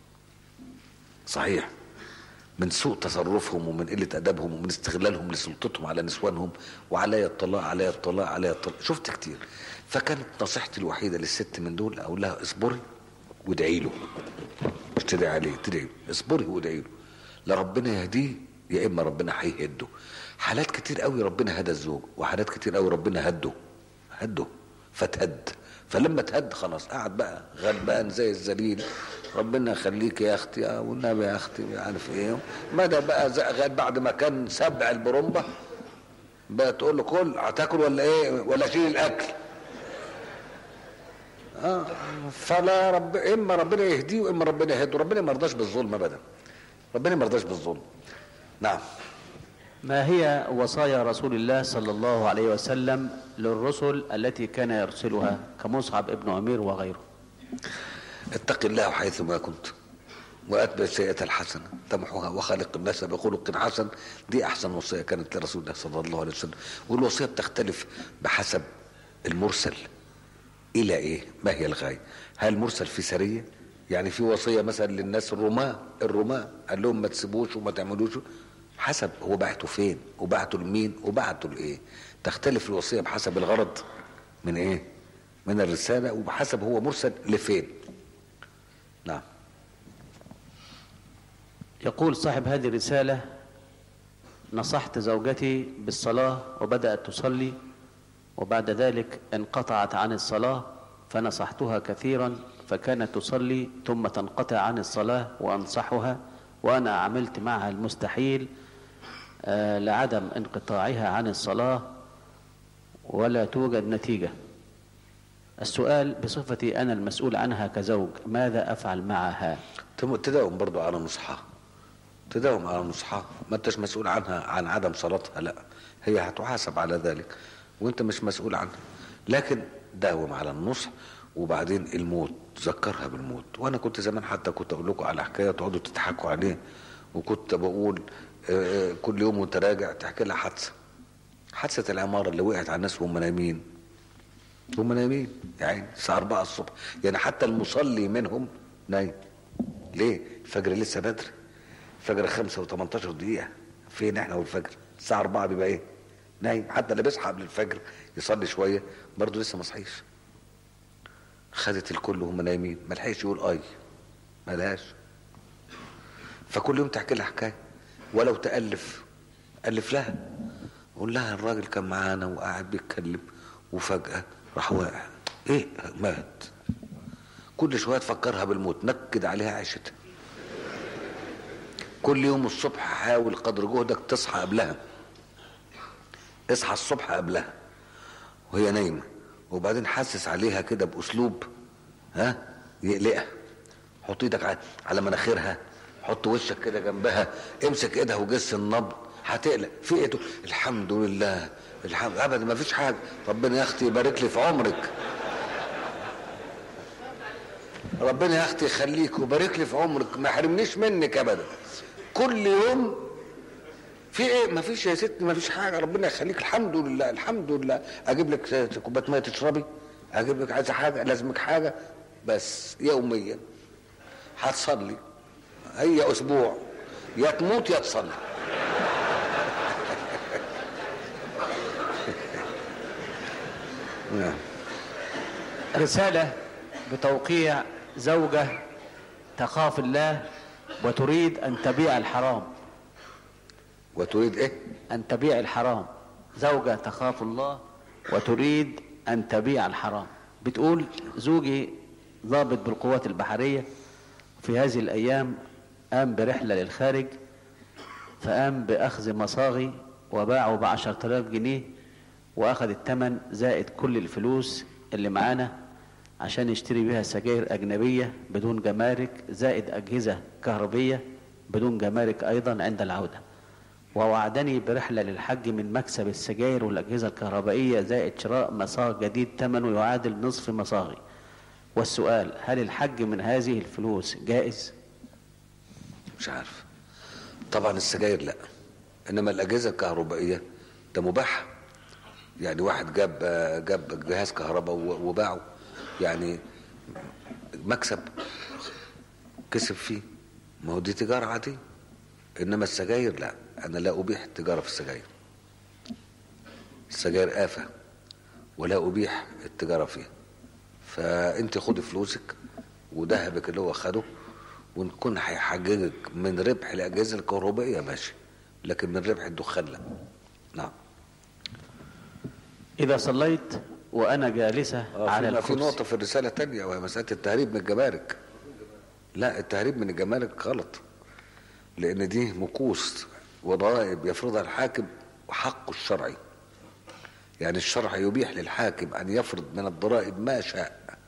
صحيح من سوء تصرفهم ومن قله ادبهم ومن استغلالهم لسلطتهم على نسوانهم وعليا الطلاق عليا الطلاق عليا الطلاق شفت كتير فكانت نصيحتي الوحيده للست من دول اقول لها اصبري وادعي له مش تدعي عليه تدعي له اصبري وادعي له لا ربنا يهديه يا اما ربنا هيهده حالات كتير قوي ربنا هدى الزوج وحالات كتير قوي ربنا هده هده فتهد فلما تهد خلاص قعد بقى غلبان زي الذليل ربنا يخليك يا اختي يا والنبي يا اختي مش عارف ايه مدى بقى زق غاد بعد ما كان سبع البرومبه بقى تقول له كل هتاكل ولا ايه ولا شيل الاكل آه فلا رب اما ربنا يهديه واما ربنا يهده ربنا ما يرضاش بالظلم ابدا ربنا ما يرضاش بالظلم نعم ما هي وصايا رسول الله صلى الله عليه وسلم للرسل التي كان يرسلها كمصعب ابن عمير وغيره اتق الله حيثما كنت واتبع السيئه الحسنه تمحوها وخالق الناس بخلق حسن دي احسن وصيه كانت لرسول الله صلى الله عليه وسلم والوصيه بتختلف بحسب المرسل الى ايه ما هي الغايه هل مرسل في سريه يعني في وصيه مثلا للناس الرماة الرماة قال لهم ما تسيبوش وما تعملوش حسب هو بعته فين وبعته لمين وبعته لايه تختلف الوصيه بحسب الغرض من ايه من الرساله وبحسب هو مرسل لفين نعم يقول صاحب هذه الرسالة نصحت زوجتي بالصلاة وبدأت تصلي وبعد ذلك انقطعت عن الصلاة فنصحتها كثيرا فكانت تصلي ثم تنقطع عن الصلاة وأنصحها وأنا عملت معها المستحيل آه، لعدم انقطاعها عن الصلاة ولا توجد نتيجة السؤال بصفتي أنا المسؤول عنها كزوج ماذا أفعل معها تم- تداوم برضو على نصحها تداوم على نصحها ما انتش مسؤول عنها عن عدم صلاتها لا هي هتحاسب على ذلك وانت مش مسؤول عنها لكن داوم على النصح وبعدين الموت ذكرها بالموت وانا كنت زمان حتى كنت اقول لكم على حكايه تقعدوا تضحكوا عليه وكنت بقول آه، آه، كل يوم وانت راجع تحكي لها حادثه حادثه العماره اللي وقعت على الناس وهم نايمين هم نايمين يعني الساعة 4 الصبح يعني حتى المصلي منهم نايم ليه؟ الفجر لسه بدري الفجر 5 و18 دقيقة فين احنا والفجر؟ الساعة 4 بيبقى ايه؟ نايم حتى اللي بيصحى قبل الفجر يصلي شوية برضه لسه ما صحيش خدت الكل وهم نايمين ما لحقش يقول اي ما لهاش فكل يوم تحكي لها حكايه ولو تالف الف لها قول لها الراجل كان معانا وقاعد بيتكلم وفجاه راح واقع ايه مات كل شويه تفكرها بالموت نكد عليها عيشتها كل يوم الصبح حاول قدر جهدك تصحى قبلها اصحى الصبح قبلها وهي نايمه وبعدين حسس عليها كده باسلوب ها يقلقها حط ايدك على- على مناخيرها حط وشك كده جنبها امسك ايدها وجس النبض هتقلق في ايه تقول الحمد لله الحمد ابدا ما فيش حاجه ربنا يا اختي يبارك لي في عمرك ربنا يا اختي يخليك ويبارك لي في عمرك ما يحرمنيش منك ابدا كل يوم في ايه ما فيش يا ست ما فيش حاجه ربنا يخليك الحمد لله الحمد لله اجيب لك كوبايه ميه تشربي اجيب لك عايزه حاجه لازمك حاجه بس يوميا هتصلي هي اسبوع يا تموت يا تصلي نعم رسالة بتوقيع زوجة تخاف الله وتريد أن تبيع الحرام وتريد ايه أن تبيع الحرام زوجة تخاف الله وتريد أن تبيع الحرام بتقول زوجي ضابط بالقوات البحرية في هذه الأيام قام برحلة للخارج فقام بأخذ مصاغي وباعه بعشرة آلاف جنيه وأخذ الثمن زائد كل الفلوس اللي معانا عشان يشتري بيها سجاير أجنبية بدون جمارك زائد أجهزة كهربية بدون جمارك أيضا عند العودة ووعدني برحلة للحج من مكسب السجاير والأجهزة الكهربائية زائد شراء مصاغ جديد ثمنه يعادل نصف مصاغي والسؤال هل الحج من هذه الفلوس جائز؟ مش عارف طبعا السجاير لا انما الاجهزه الكهربائيه ده مباح يعني واحد جاب جاب جهاز كهرباء و- وباعه يعني مكسب كسب فيه ما هو دي تجاره عاديه انما السجاير لا انا لا ابيح التجاره في السجاير السجاير آفة ولا أبيح التجارة فيها فأنت خدي فلوسك وذهبك اللي هو خده ونكون هيحججك من ربح الأجهزة الكهربائية ماشي لكن من ربح الدخان لا نعم إذا صليت وأنا جالسة على في, في الكرسي نقطة في الرسالة تانية وهي مسألة التهريب من الجمارك لا التهريب من الجمارك غلط لأن دي مكوس وضرائب يفرضها الحاكم وحقه الشرعي يعني الشرع يبيح للحاكم أن يفرض من الضرائب ما شاء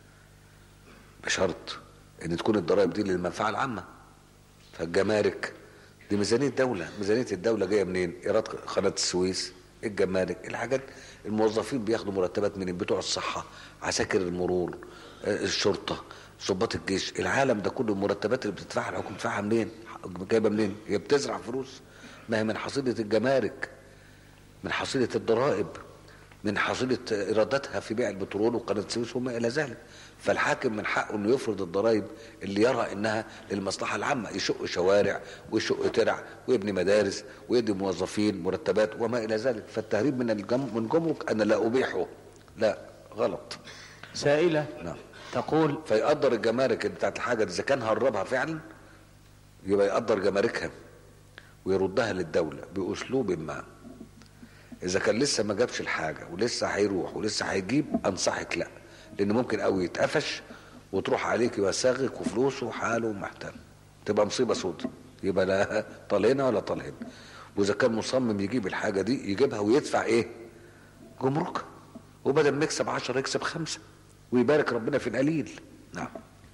بشرط أن تكون الضرائب دي للمنفعة العامة فالجمارك دي ميزانية دولة ميزانية الدولة جاية منين إيراد قناة السويس الجمارك الحاجات الموظفين بياخدوا مرتبات منين بتوع الصحة عساكر المرور آه، الشرطة ضباط الجيش العالم ده كله المرتبات اللي بتدفعها الحكومة بتدفعها منين جايبة منين هي بتزرع فلوس ما هي من حصيلة الجمارك من حصيلة الضرائب من حصيلة إيراداتها في بيع البترول وقناة السويس وما إلى ذلك فالحاكم من حقه انه يفرض الضرائب اللي يرى انها للمصلحه العامه يشق شوارع ويشق ترع ويبني مدارس ويدي موظفين مرتبات وما الى ذلك فالتهريب من الجم من جمرك انا لا ابيحه لا غلط سائلة نعم تقول فيقدر الجمارك بتاعت الحاجه دي اذا كان هربها فعلا يبقى يقدر جماركها ويردها للدوله باسلوب ما اذا كان لسه ما جابش الحاجه ولسه هيروح ولسه هيجيب انصحك لا لان ممكن قوي يتقفش وتروح عليك وساغك وفلوسه وحاله ومحتال تبقى مصيبه سود يبقى لا طال هنا ولا طال هنا واذا كان مصمم يجيب الحاجه دي يجيبها ويدفع ايه جمرك وبدل ما يكسب 10 يكسب خمسة ويبارك ربنا في القليل نعم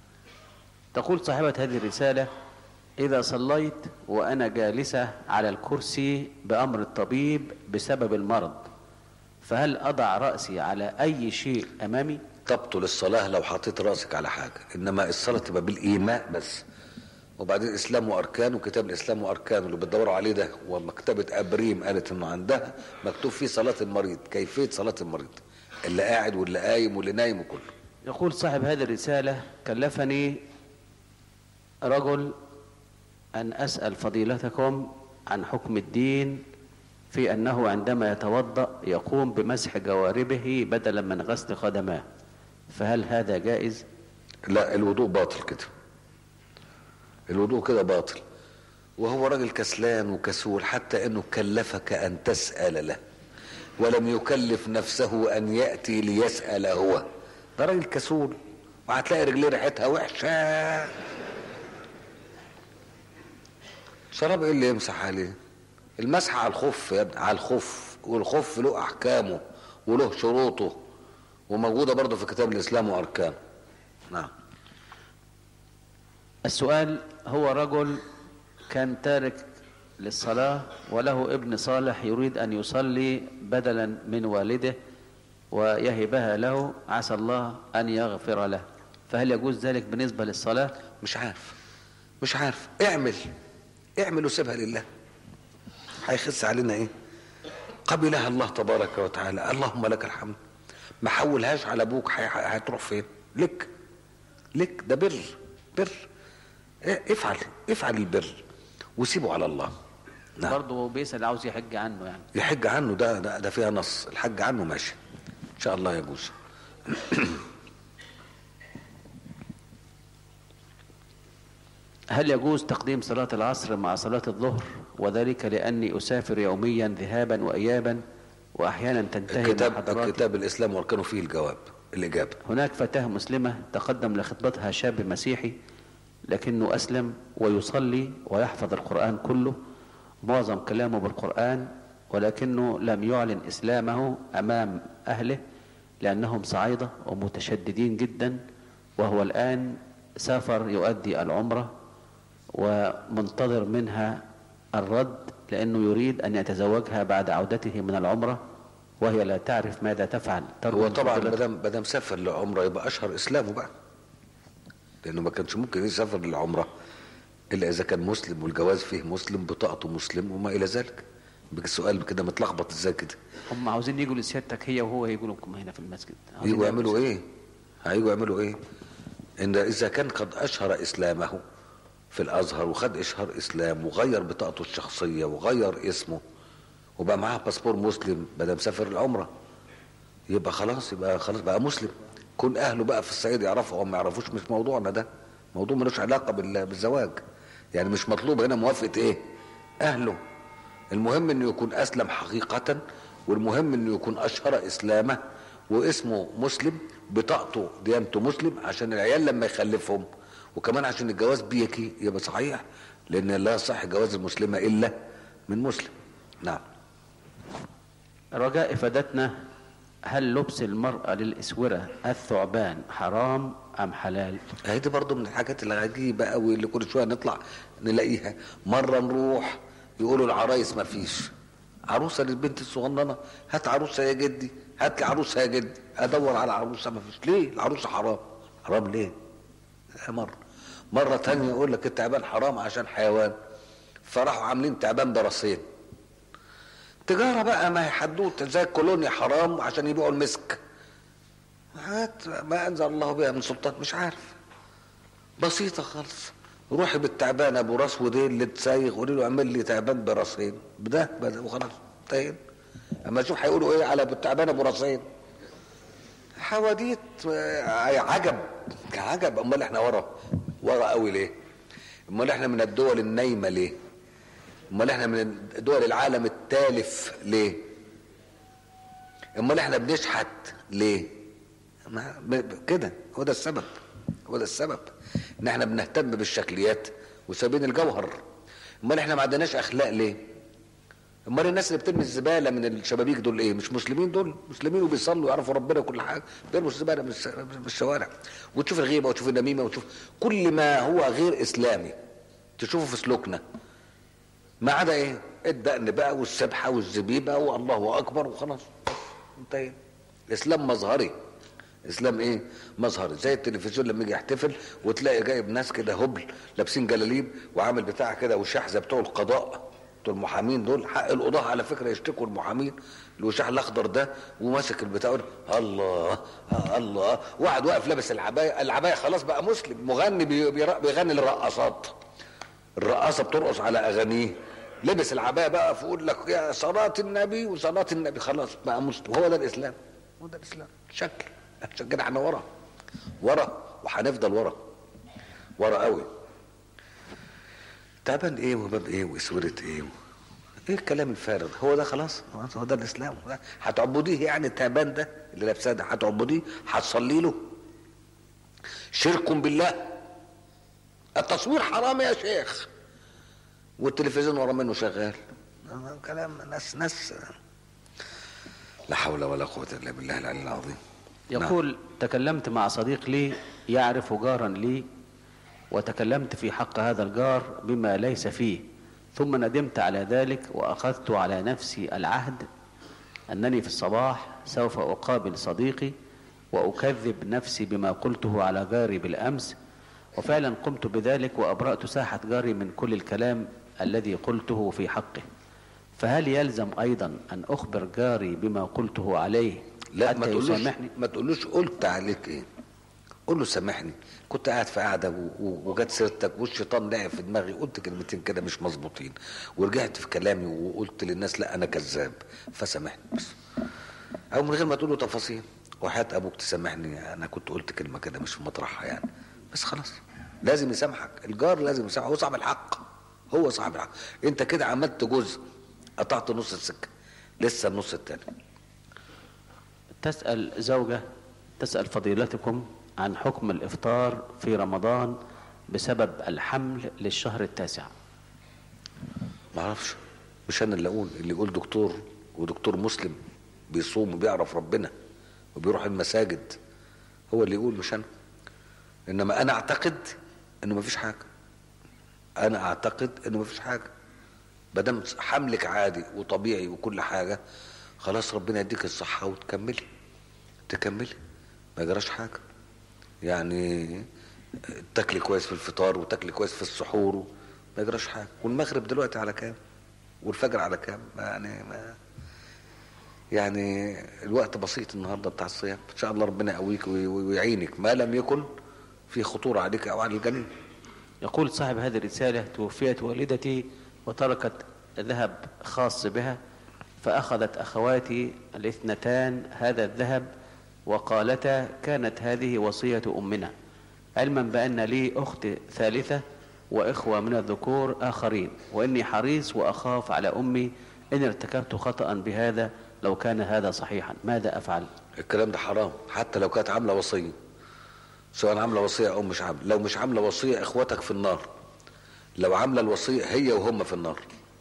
تقول صاحبة هذه الرسالة إذا صليت وأنا جالسة على الكرسي بأمر الطبيب بسبب المرض فهل أضع رأسي على أي شيء أمامي تبطل الصلاة لو حطيت راسك على حاجة إنما الصلاة تبقى بالإيماء بس وبعدين الإسلام وأركانه وكتاب الإسلام وأركانه اللي بتدوروا عليه ده ومكتبة أبريم قالت إنه عندها مكتوب فيه صلاة المريض كيفية صلاة المريض اللي قاعد واللي قايم واللي نايم وكله يقول صاحب هذه الرسالة كلفني رجل أن أسأل فضيلتكم عن حكم الدين في أنه عندما يتوضأ يقوم بمسح جواربه بدلا من غسل قدماه فهل هذا جائز؟ لا الوضوء باطل كده الوضوء كده باطل وهو راجل كسلان وكسول حتى انه كلفك ان تسأل له ولم يكلف نفسه ان يأتي ليسأل هو ده راجل كسول وهتلاقي رجليه ريحتها وحشة شراب ايه اللي يمسح عليه المسح على الخف يا ابني على الخف والخف له احكامه وله شروطه وموجوده برضه في كتاب الاسلام واركانه نعم السؤال هو رجل كان تارك للصلاة وله ابن صالح يريد أن يصلي بدلا من والده ويهبها له عسى الله أن يغفر له فهل يجوز ذلك بالنسبة للصلاة مش عارف مش عارف اعمل اعمل وسيبها لله هيخس علينا ايه قبلها الله تبارك وتعالى اللهم لك الحمد ما حولهاش على ابوك هي- هتروح فين لك لك ده بر بر إيه، افعل افعل البر وسيبه على الله نعم برضه بيسأل عاوز يحج عنه يعني يحج عنه ده ده, ده فيها نص الحج عنه ماشي ان شاء الله يجوز هل يجوز تقديم صلاة العصر مع صلاة الظهر وذلك لأني أسافر يوميا ذهابا وإيابا وأحيانا تنتهي الكتاب محاضراتي الكتاب الاسلام واركانه فيه الجواب الاجابه هناك فتاة مسلمة تقدم لخطبتها شاب مسيحي لكنه أسلم ويصلي ويحفظ القرآن كله معظم كلامه بالقرآن ولكنه لم يعلن إسلامه أمام أهله لأنهم صعيدة ومتشددين جدا وهو الآن سافر يؤدي العمرة ومنتظر منها الرد لأنه يريد أن يتزوجها بعد عودته من العمرة وهي لا تعرف ماذا تفعل ترجو هو من طبعا فضيلتك- ما دام ما دام سافر لعمره يبقى اشهر اسلامه بقى لانه ما كانش ممكن يسافر للعمره الا اذا كان مسلم والجواز فيه مسلم بطاقته مسلم وما الى ذلك بك السؤال كده متلخبط ازاي كده هم عاوزين يجوا لسيادتك هي وهو يجوا لكم هنا في المسجد عاوزين يجوا يعملوا يعملوا ايه هيجوا يعملوا ايه ان اذا كان قد اشهر اسلامه في الازهر وخد اشهار اسلام وغير بطاقته الشخصيه وغير اسمه وبقى معاه باسبور مسلم بدل مسافر العمره يبقى خلاص يبقى خلاص بقى مسلم كون اهله بقى في الصعيد يعرفوا او ما يعرفوش مش موضوعنا ده موضوع ملوش علاقه بال- بالزواج يعني مش مطلوب هنا موافقه ايه اهله المهم انه يكون اسلم حقيقه والمهم انه يكون اشهر اسلامه واسمه مسلم بطاقته ديانته مسلم عشان العيال لما يخلفهم وكمان عشان الجواز بيكي يبقى صحيح لان لا يصح جواز المسلمه الا من مسلم نعم رجاء إفادتنا هل لبس المرأة للإسورة الثعبان حرام أم حلال هي دي برضه من الحاجات العجيبه قوي اللي كل شويه نطلع نلاقيها مره نروح يقولوا العرايس ما فيش عروسه للبنت الصغننه هات عروسه يا جدي هات لي عروسه يا جدي ادور على عروسه ما فيش ليه العروسه حرام حرام ليه لا مره مره تانية يقول لك التعبان حرام عشان حيوان فراحوا عاملين تعبان براسين تجاره بقى ما هي حدوته زي الكولونيا حرام عشان يبيعوا المسك حاجات ما انزل الله بها من سلطان مش عارف بسيطه خالص روحي بالتعبان ابو راس وديل اللي تسايغ قولي له اعمل لي تعبان براسين بده بده وخلاص انتهينا اما اشوف هيقولوا ايه على ابو التعبان ابو راسين حواديت آه، عجب عجب امال احنا ورا ورا قوي ليه امال احنا من الدول النايمه ليه امال احنا من دول العالم التالف ليه امال احنا بنشحت ليه ما ب- كده هو ده السبب هو ده السبب ان احنا بنهتم بالشكليات وسايبين الجوهر امال احنا ما عندناش اخلاق ليه امال الناس اللي بترمي الزباله من الشبابيك دول ايه مش مسلمين دول مسلمين وبيصلوا ويعرفوا ربنا وكل حاجه بيرموا الزباله من الس- من الشوارع وتشوف الغيبه وتشوف النميمه وتشوف كل ما هو غير اسلامي تشوفه في سلوكنا ما عدا ايه الدقن بقى والسبحه والزبيبه والله اكبر وخلاص انتهينا الاسلام مظهري اسلام ايه مظهري زي التلفزيون لما يجي يحتفل وتلاقي جايب ناس كده هبل لابسين جلاليب وعامل بتاع كده وشاح زي بتوع القضاء بتوع المحامين دول حق القضاة على فكره يشتكوا المحامين الوشاح الاخضر ده وماسك البتاع يقول الله آه الله واحد واقف لابس العبايه العبايه خلاص بقى مسلم مغني بي- بيرا- بيغني للرقصات الرقاصه بترقص على اغانيه لبس العبايه بقى فيقول لك يا صلاه النبي وصلاه النبي خلاص بقى مسلم هو ده الاسلام هو ده الاسلام شكل عشان كده احنا ورا ورا وهنفضل ورا ورا قوي تعبان ايه وباب ايه واسوره ايه ايه الكلام الفارغ هو ده خلاص هو ده الاسلام هو ده. هتعبديه يعني التعبان ده اللي لابساه ده هتعبديه هتصلي له شرك بالله التصوير حرام يا شيخ والتلفزيون ورا منه شغال كلام ناس ناس لا حول ولا قوة إلا بالله العلي العظيم يقول تكلمت مع صديق لي يعرف جارا لي وتكلمت في حق هذا الجار بما ليس فيه ثم ندمت على ذلك وأخذت على نفسي العهد أنني في الصباح سوف أقابل صديقي وأكذب نفسي بما قلته على جاري بالأمس وفعلا قمت بذلك وأبرأت ساحة جاري من كل الكلام الذي قلته في حقه فهل يلزم أيضا أن أخبر جاري بما قلته عليه لا حتى ما تقولوش يسامحني ما تقولوش قلت عليك ايه قول له سامحني كنت قاعد في قاعده و- و- وجت سيرتك والشيطان لعب في دماغي قلت كلمتين كده مش مظبوطين ورجعت في كلامي وقلت للناس لا انا كذاب فسامحني بس او من غير ما تقول له تفاصيل وحياه ابوك تسامحني انا كنت قلت كلمه كده مش في مطرحها يعني بس خلاص لازم يسامحك الجار لازم يسامحك هو صاحب الحق هو صاحب الحق انت كده عملت جزء قطعت نص السكه لسه النص التاني تسأل زوجة تسأل فضيلتكم عن حكم الإفطار في رمضان بسبب الحمل للشهر التاسع ما اعرفش مش انا اللي اقول اللي يقول دكتور ودكتور مسلم بيصوم وبيعرف ربنا وبيروح المساجد هو اللي يقول مش انا انما انا اعتقد انه ما فيش حاجه انا اعتقد انه ما فيش حاجه ما دام حملك عادي وطبيعي وكل حاجه خلاص ربنا يديك الصحه وتكملي تكملي ما يجراش حاجه يعني تاكلي كويس في الفطار وتاكلي كويس في السحور ما يجراش حاجه والمغرب دلوقتي على كام والفجر على كام يعني ما يعني الوقت بسيط النهارده بتاع الصيام ان شاء الله ربنا يقويك وي- ويعينك ما لم يكن في خطوره عليك او على الجنين يقول صاحب هذه الرسالة توفيت والدتي وتركت ذهب خاص بها فأخذت أخواتي الاثنتان هذا الذهب وقالتا كانت هذه وصية أمنا علما بأن لي أخت ثالثة وإخوة من الذكور آخرين وإني حريص وأخاف على أمي إن ارتكبت خطأ بهذا لو كان هذا صحيحا ماذا أفعل الكلام ده حرام حتى لو كانت عامله وصيه سواء عامله وصيه او مش عامله لو مش عامله وصيه اخواتك في النار لو عامله الوصيه هي وهم في النار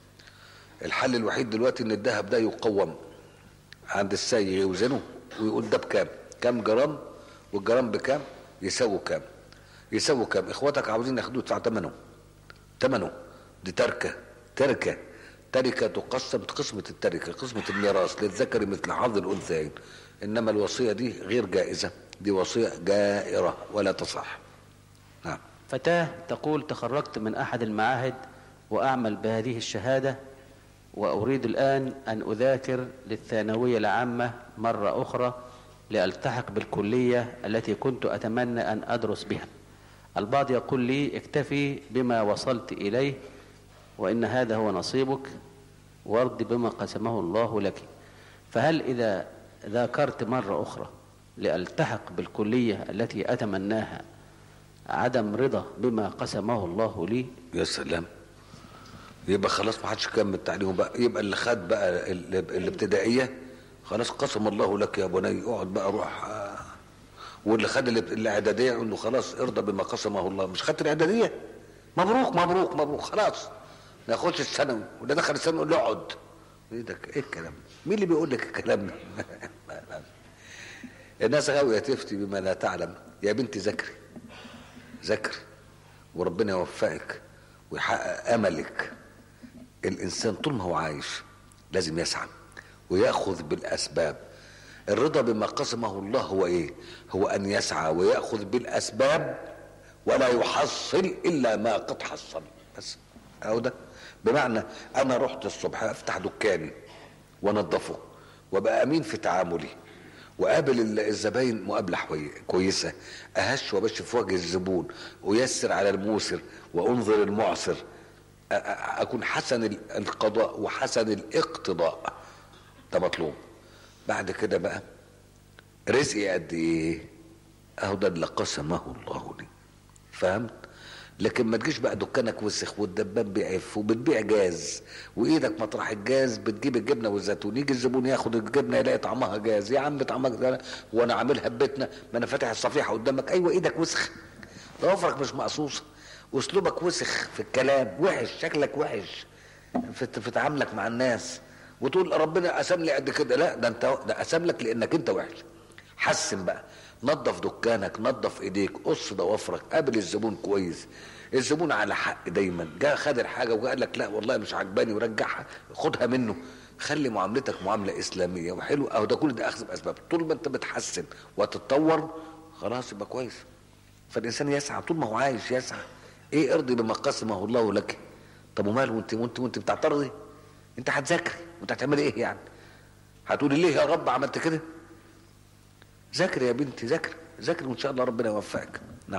الحل الوحيد دلوقتي ان الذهب ده يقوم عند السايق يوزنه ويقول ده بكام كام جرام والجرام بكام يساووا كام يساووا كام اخواتك عاوزين ياخدوه يدفعوا ثمنه ثمنه دي تركه تركه تركه تقسم قسمه التركه قسمه الميراث للذكر مثل حظ الانثيين انما الوصيه دي غير جائزه دي وصيه جائره ولا تصح نعم فتاة تقول تخرجت من أحد المعاهد وأعمل بهذه الشهادة وأريد الآن أن أذاكر للثانوية العامة مرة أخرى لألتحق بالكلية التي كنت أتمنى أن أدرس بها البعض يقول لي اكتفي بما وصلت إليه وإن هذا هو نصيبك وارض بما قسمه الله لك فهل إذا ذاكرت مرة أخرى لألتحق بالكلية التي أتمناها عدم رضا بما قسمه الله لي يا سلام يبقى خلاص ما حدش كمل تعليمه بقى يبقى اللي خد بقى ال- الابتدائيه خلاص قسم الله لك يا بني اقعد بقى روح آه. واللي خد الاب- الاعداديه يقول له خلاص ارضى بما قسمه الله مش خدت الاعداديه مبروك مبروك مبروك خلاص ما ياخدش الثانوي وده دخل الثانوي يقول له اقعد ايه ده ايه الكلام ده؟ مين اللي بيقول لك الكلام ده الناس غاويه تفتي بما لا تعلم يا بنتي ذاكري ذاكري وربنا يوفقك ويحقق املك الانسان طول ما هو عايش لازم يسعى وياخذ بالاسباب الرضا بما قسمه الله هو ايه هو ان يسعى وياخذ بالاسباب ولا يحصل الا ما قد حصل بس اهو ده بمعنى انا رحت الصبح افتح دكاني وانضفه وابقى امين في تعاملي وقابل ال- الزباين مقابله حوي- كويسه اهش وابش في وجه الزبون ويسر على الموسر وانظر المعسر أ- أ- اكون حسن ال- القضاء وحسن الاقتضاء ده مطلوب بعد كده بقى رزقي قد ايه اهو ده اللي قسمه الله لي فهمت لكن ما تجيش بقى دكانك وسخ والدباب بيعف وبتبيع جاز وايدك مطرح الجاز بتجيب الجبنه والزيتون يجي الزبون ياخد الجبنه يلاقي طعمها جاز يا عم طعمها جاز وانا عاملها ببيتنا ما انا فاتح الصفيحه قدامك ايوه ايدك وسخ ضوافرك مش مقصوصه واسلوبك وسخ في الكلام وحش شكلك وحش في في تعاملك مع الناس وتقول ربنا قسم لي قد كده لا ده انت ده قسم لك لانك انت وحش حسن بقى نظف دكانك نظف ايديك قص ضوافرك قابل الزبون كويس الزبون على حق دايما جاء خد الحاجه وقال لك لا والله مش عجباني ورجعها خدها منه خلي معاملتك معامله اسلاميه وحلو اهو ده كل ده اخذ باسباب طول ما انت بتحسن وتتطور خلاص يبقى كويس فالانسان يسعى طول ما هو عايش يسعى ايه ارضي بما قسمه الله لك طب وماله وانت وانت وانت بتعترضي انت هتذاكري وانت هتعملي ايه يعني هتقولي ليه يا رب عملت كده ذاكر يا بنتي ذاكر ذاكر وان شاء الله ربنا يوفقك نعم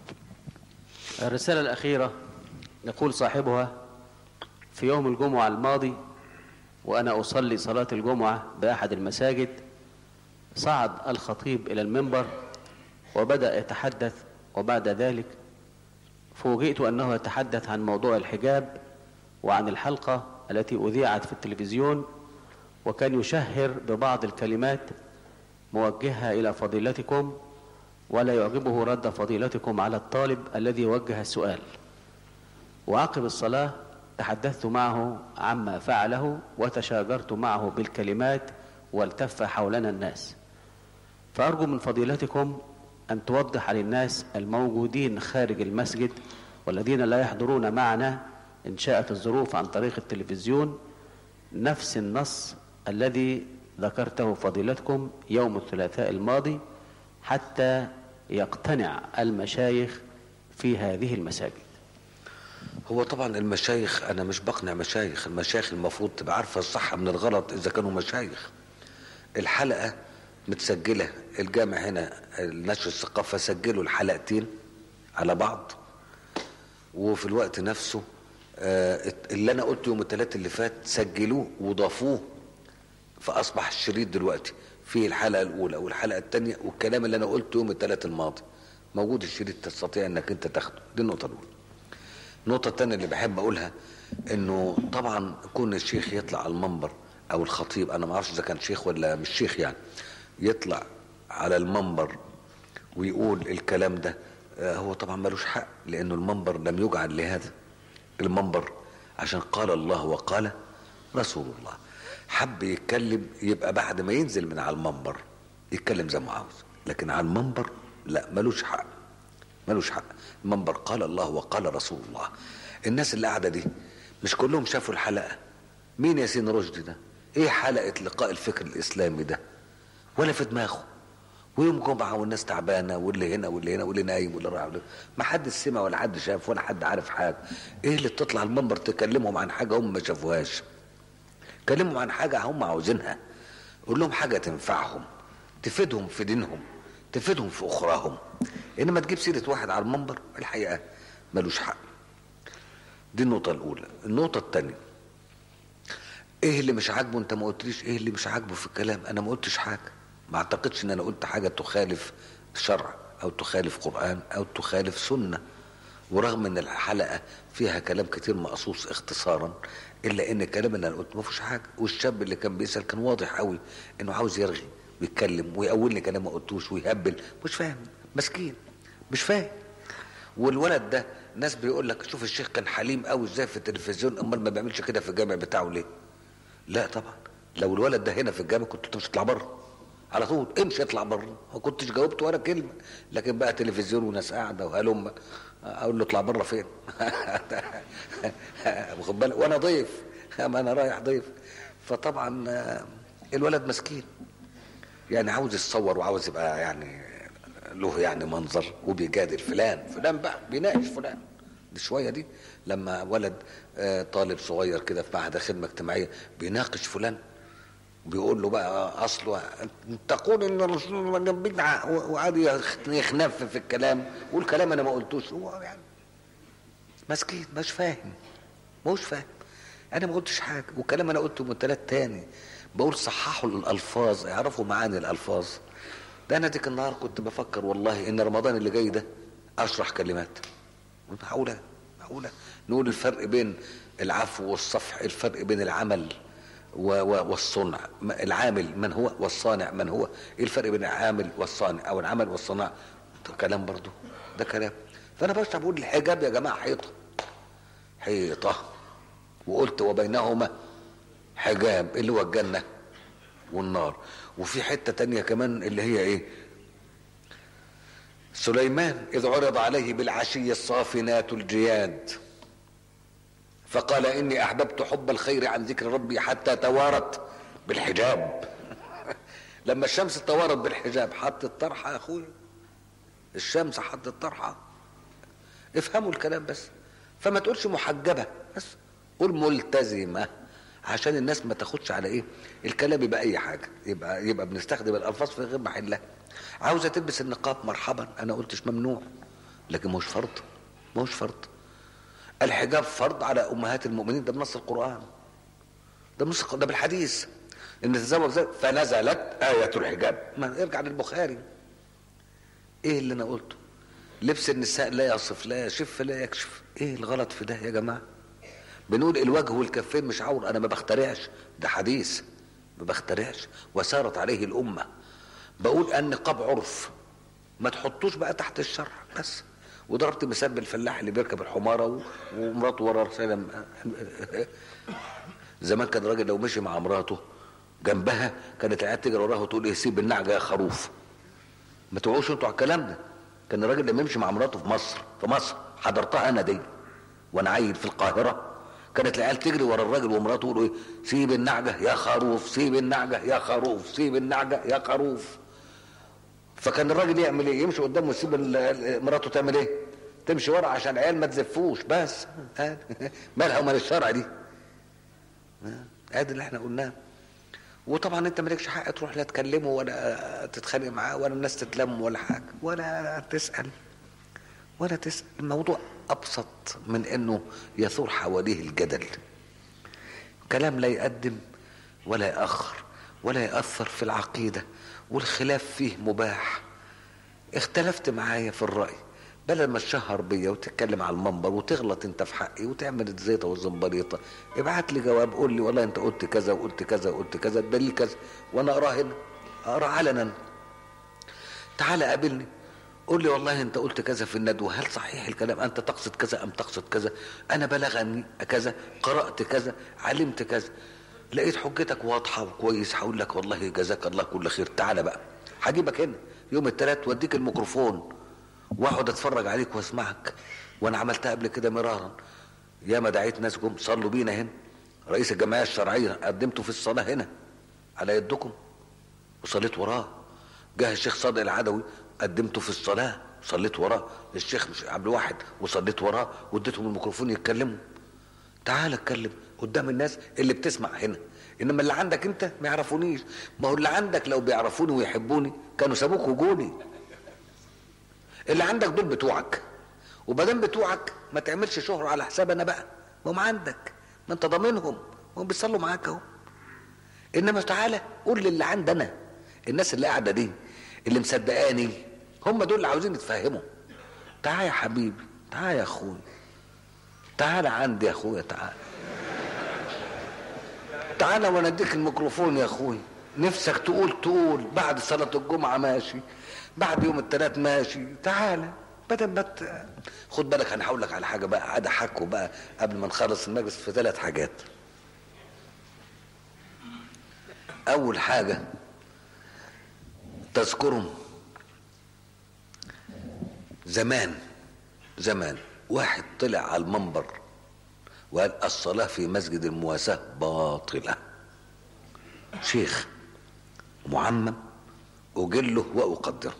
الرسالة الأخيرة يقول صاحبها في يوم الجمعة الماضي وأنا أصلي صلاة الجمعة بأحد المساجد صعد الخطيب إلى المنبر وبدأ يتحدث وبعد ذلك فوجئت أنه يتحدث عن موضوع الحجاب وعن الحلقة التي أذيعت في التلفزيون وكان يشهر ببعض الكلمات موجهة إلى فضيلتكم ولا يعجبه رد فضيلتكم على الطالب الذي وجه السؤال وعقب الصلاة تحدثت معه عما فعله وتشاجرت معه بالكلمات والتف حولنا الناس فأرجو من فضيلتكم أن توضح للناس الموجودين خارج المسجد والذين لا يحضرون معنا إن شاءت الظروف عن طريق التلفزيون نفس النص الذي ذكرته فضيلتكم يوم الثلاثاء الماضي حتى يقتنع المشايخ في هذه المساجد هو طبعا المشايخ انا مش بقنع مشايخ المشايخ المفروض تبقى عارفه الصح من الغلط اذا كانوا مشايخ الحلقه متسجله الجامع هنا نشر الثقافه سجلوا الحلقتين على بعض وفي الوقت نفسه آه، اللي انا قلته يوم الثلاث اللي فات سجلوه وضافوه فاصبح الشريط دلوقتي فيه الحلقه الاولى والحلقه الثانيه والكلام اللي انا قلته يوم الثلاث الماضي موجود الشريط تستطيع انك انت تاخده دي النقطه الاولى النقطه الثانيه اللي بحب اقولها انه طبعا كون الشيخ يطلع على المنبر او الخطيب انا ما اعرفش اذا كان شيخ ولا مش شيخ يعني يطلع على المنبر ويقول الكلام ده آه، هو طبعا ملوش حق لانه المنبر لم يجعل لهذا المنبر عشان قال الله وقال رسول الله حب يتكلم يبقى بعد ما ينزل من على المنبر يتكلم زي ما عاوز لكن على المنبر لا ملوش حق ملوش حق المنبر قال الله وقال رسول الله الناس اللي قاعده دي مش كلهم شافوا الحلقه مين ياسين رشدي ده ايه حلقه لقاء الفكر الاسلامي ده ولا في دماغه ويوم جمعه والناس تعبانه واللي هنا واللي هنا واللي نايم واللي رايح واللي- ما حد سمع ولا حد شاف ولا حد عارف حاجه ايه اللي تطلع المنبر تكلمهم عن حاجه هم ما شافوهاش كلمهم عن حاجه هم عاوزينها قول لهم حاجه تنفعهم تفيدهم في دينهم تفيدهم في اخراهم انما تجيب سيره واحد على المنبر الحقيقه ملوش حق دي النقطه الاولى النقطه الثانيه ايه اللي مش عاجبه انت ما قلتليش ايه اللي مش عاجبه في الكلام انا ما قلتش حاجه ما اعتقدش ان انا قلت حاجه تخالف شرع او تخالف قران او تخالف سنه ورغم ان الحلقه فيها كلام كتير مقصوص اختصارا الا ان الكلام اللي انا قلته ما فيهوش حاجه والشاب اللي كان بيسال كان واضح قوي انه عاوز يرغي ويتكلم ويقولني كلام ما قلتوش ويهبل مش فاهم مسكين مش فاهم والولد ده ناس بيقول لك شوف الشيخ كان حليم قوي ازاي في التلفزيون امال ما بيعملش كده في الجامع بتاعه ليه لا طبعا لو الولد ده هنا في الجامع كنت انت مش تطلع بره على طول امشي اطلع بره ما كنتش جاوبت ولا كلمه لكن بقى تلفزيون وناس قاعده وهلم اقول له اطلع بره فين واخد بالك وانا ضيف ما انا رايح ضيف فطبعا آه، الولد مسكين يعني عاوز يتصور وعاوز يبقى يعني له يعني منظر وبيجادل فلان فلان بقى بيناقش فلان دي شويه دي لما ولد آه، طالب صغير كده في معهد خدمه اجتماعيه بيناقش فلان بيقول له بقى اصله تقول ان الرسول بدعه وقعد يخ- يخنف في الكلام والكلام انا ما قلتوش هو يعني مسكين مش فاهم مش فاهم انا ما قلتش حاجه والكلام انا قلته من ثلاث تاني بقول صححوا الالفاظ اعرفوا معاني الالفاظ ده انا ديك النهار كنت بفكر والله ان رمضان اللي جاي ده اشرح كلمات معقوله معقوله نقول الفرق بين العفو والصفح الفرق بين العمل و- و- والصنع ما- العامل من هو والصانع من هو ايه الفرق بين العامل والصانع او العمل والصناعه ده كلام برضو ده كلام فانا بشرح بقول الحجاب يا جماعه حيطه حيطه وقلت وبينهما حجاب اللي هو الجنه والنار وفي حتة تانية كمان اللي هي ايه سليمان إذ عرض عليه بالعشي الصافنات الجياد فقال إني أحببت حب الخير عن ذكر ربي حتى توارت بالحجاب لما الشمس توارت بالحجاب حطت طرحة يا أخوي الشمس حطت طرحة افهموا الكلام بس فما تقولش محجبة بس قول ملتزمة عشان الناس ما تاخدش على ايه الكلام يبقى اي حاجة يبقى يبقى بنستخدم الالفاظ في غير محلها عاوزة تلبس النقاب مرحبا انا قلتش ممنوع لكن مش فرض مش فرض الحجاب فرض على امهات المؤمنين ده بنص القرآن ده بنص ده بالحديث ان تزوج زي فنزلت آية الحجاب ما ارجع للبخاري ايه اللي انا قلته لبس النساء لا يصف لا يشف لا يكشف ايه الغلط في ده يا جماعه بنقول الوجه والكفين مش عور انا ما بخترعش ده حديث ما بخترعش وسارت عليه الامه بقول النقاب عرف ما تحطوش بقى تحت الشرع بس وضربت مثال بالفلاح اللي بيركب الحماره ومراته ورا سلم زمان كان راجل لو مشي مع مراته جنبها كانت العيال تجري وراه وتقول ايه سيب النعجه يا خروف ما توعوش انتوا على الكلام ده كان الراجل لما يمشي مع مراته في مصر في مصر حضرتها انا دي وانا عيل في القاهره كانت العيال تجري ورا الراجل ومراته يقولوا ايه سيب النعجه يا خروف سيب النعجه يا خروف سيب النعجه يا خروف فكان الراجل يعمل ايه يمشي قدامه ويسيب مراته تعمل ايه تمشي ورا عشان العيال ما تزفوش بس مالها ومال الشرع دي ادي اللي احنا قلناه وطبعا انت مالكش حق تروح لا تكلمه ولا تتخانق معاه ولا الناس تتلم ولا حاجه ولا تسال ولا تسال الموضوع ابسط من انه يثور حواليه الجدل كلام لا يقدم ولا ياخر ولا ياثر في العقيده والخلاف فيه مباح اختلفت معايا في الراي بدل ما تشهر بيا وتتكلم على المنبر وتغلط انت في حقي وتعمل الزيطه والزنبليطه ابعت لي جواب قول لي والله انت قلت كذا وقلت كذا وقلت كذا الدليل كذا وانا اقراه هنا اقرا علنا تعال قابلني قول لي والله انت قلت كذا في الندوه هل صحيح الكلام انت تقصد كذا ام تقصد كذا انا بلغني كذا قرات كذا علمت كذا لقيت حجتك واضحه وكويس هقول لك والله جزاك الله كل خير تعالى بقى هجيبك هنا يوم الثلاث واديك الميكروفون واقعد اتفرج عليك واسمعك وانا عملتها قبل كده مرارا ياما دعيت ناس جم صلوا بينا هنا رئيس الجمعيه الشرعيه قدمته في الصلاه هنا على يدكم وصليت وراه جه الشيخ صادق العدوي قدمته في الصلاه صليت وراه الشيخ مش عبد الواحد وصليت وراه واديتهم الميكروفون يتكلموا تعال اتكلم قدام الناس اللي بتسمع هنا انما اللي عندك انت ما يعرفونيش ما هو اللي عندك لو بيعرفوني ويحبوني كانوا سابوك وجوني اللي عندك دول بتوعك وبعدين بتوعك ما تعملش شهرة على حساب انا بقى ما هم عندك ما انت ضامنهم هم بيصلوا معاك اهو انما تعالى قول للي عندنا الناس اللي قاعده دي اللي مصدقاني هم دول اللي عاوزين يتفهموا تعال يا حبيبي تعال يا اخويا تعال عندي يا اخويا تعال تعال وانا اديك الميكروفون يا اخويا نفسك تقول تقول بعد صلاة الجمعة ماشي بعد يوم الثلاث ماشي تعالى بدل ما ت... خد بالك انا هقول لك على حاجه بقى قاعد احكوا بقى قبل ما نخلص المجلس في ثلاث حاجات اول حاجه تذكرهم زمان زمان واحد طلع على المنبر وقال الصلاه في مسجد المواساه باطله شيخ معمم أجله وأقدره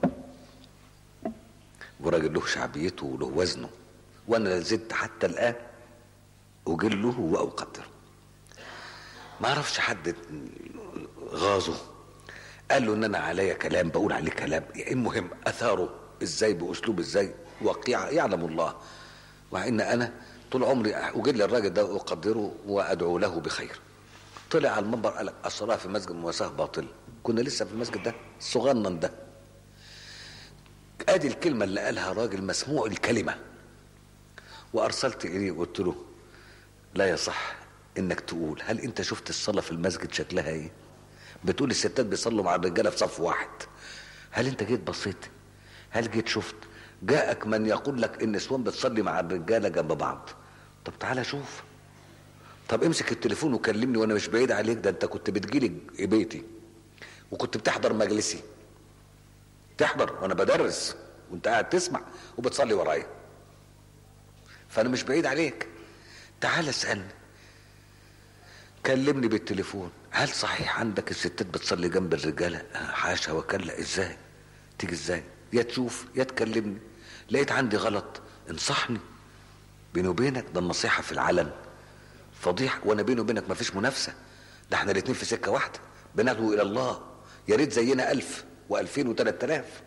وراجل له شعبيته وله وزنه وأنا لازلت حتى الآن أجله وأقدره ما أعرفش حد غاظه قال له إن أنا عليا كلام بقول عليه كلام المهم أثاره إزاي بأسلوب إزاي وقيعة يعلم الله وإن أنا طول عمري أجل الراجل ده وأقدره وأدعو له بخير طلع على المنبر قال لك الصلاة في مسجد مواساة باطل كنا لسه في المسجد ده الصغنن ده ادي الكلمة اللي قالها راجل مسموع الكلمة وارسلت اليه وقلت له لا يصح انك تقول هل انت شفت الصلاة في المسجد شكلها ايه بتقول الستات بيصلوا مع الرجالة في صف واحد هل انت جيت بصيت هل جيت شفت جاءك من يقول لك ان النسوان بتصلي مع الرجالة جنب بعض طب تعالى شوف طب امسك التليفون وكلمني وانا مش بعيد عليك ده انت كنت بتجيلي بيتي وكنت بتحضر مجلسي تحضر وانا بدرس وانت قاعد تسمع وبتصلي ورايا فانا مش بعيد عليك تعال اسالني كلمني بالتليفون هل صحيح عندك الستات بتصلي جنب الرجاله حاشا وكلا ازاي تيجي ازاي يا تشوف يا تكلمني لقيت عندي غلط انصحني بيني وبينك ده النصيحه في العلن فضيحه وانا بيني وبينك مفيش منافسه ده احنا الاتنين في سكه واحده بندعو الى الله يا ريت زينا ألف وألفين وثلاث آلاف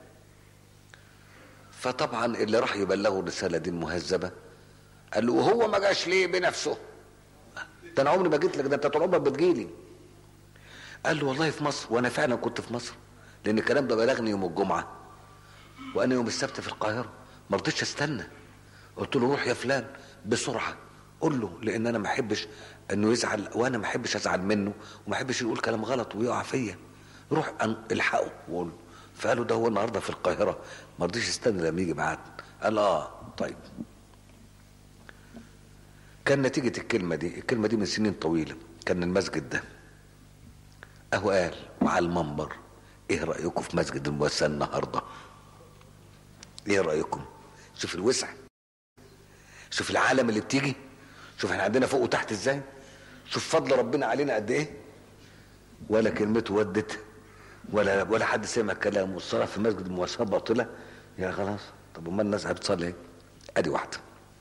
فطبعا اللي راح يبلغه الرساله دي المهذبه قال له وهو ما جاش ليه بنفسه ده انا عمري ما جيت لك ده انت طول عمرك بتجيلي قال له والله في مصر وانا فعلا كنت في مصر لان الكلام ده بلغني يوم الجمعه وانا يوم السبت في القاهره ما رضيتش استنى قلت له روح يا فلان بسرعه قول له لان انا ما احبش انه يزعل وانا ما احبش ازعل منه وما احبش يقول كلام غلط ويقع فيا روح أن- الحقه وقول له فقالوا ده هو النهارده في القاهره ما رضيش استنى لما يجي معاك قال اه طيب كان نتيجة الكلمة دي الكلمة دي من سنين طويلة كان المسجد ده اهو قال وعلى المنبر ايه رأيكم في مسجد الموسى النهاردة ايه رأيكم شوف الوسع شوف العالم اللي بتيجي شوف احنا عندنا فوق وتحت ازاي شوف فضل ربنا علينا قد ايه ولا كلمته ودت ولا ولا حد سمع كلامه والصلاه في مسجد المواساه باطله يا خلاص طب امال الناس هتصلي ايه ادي واحده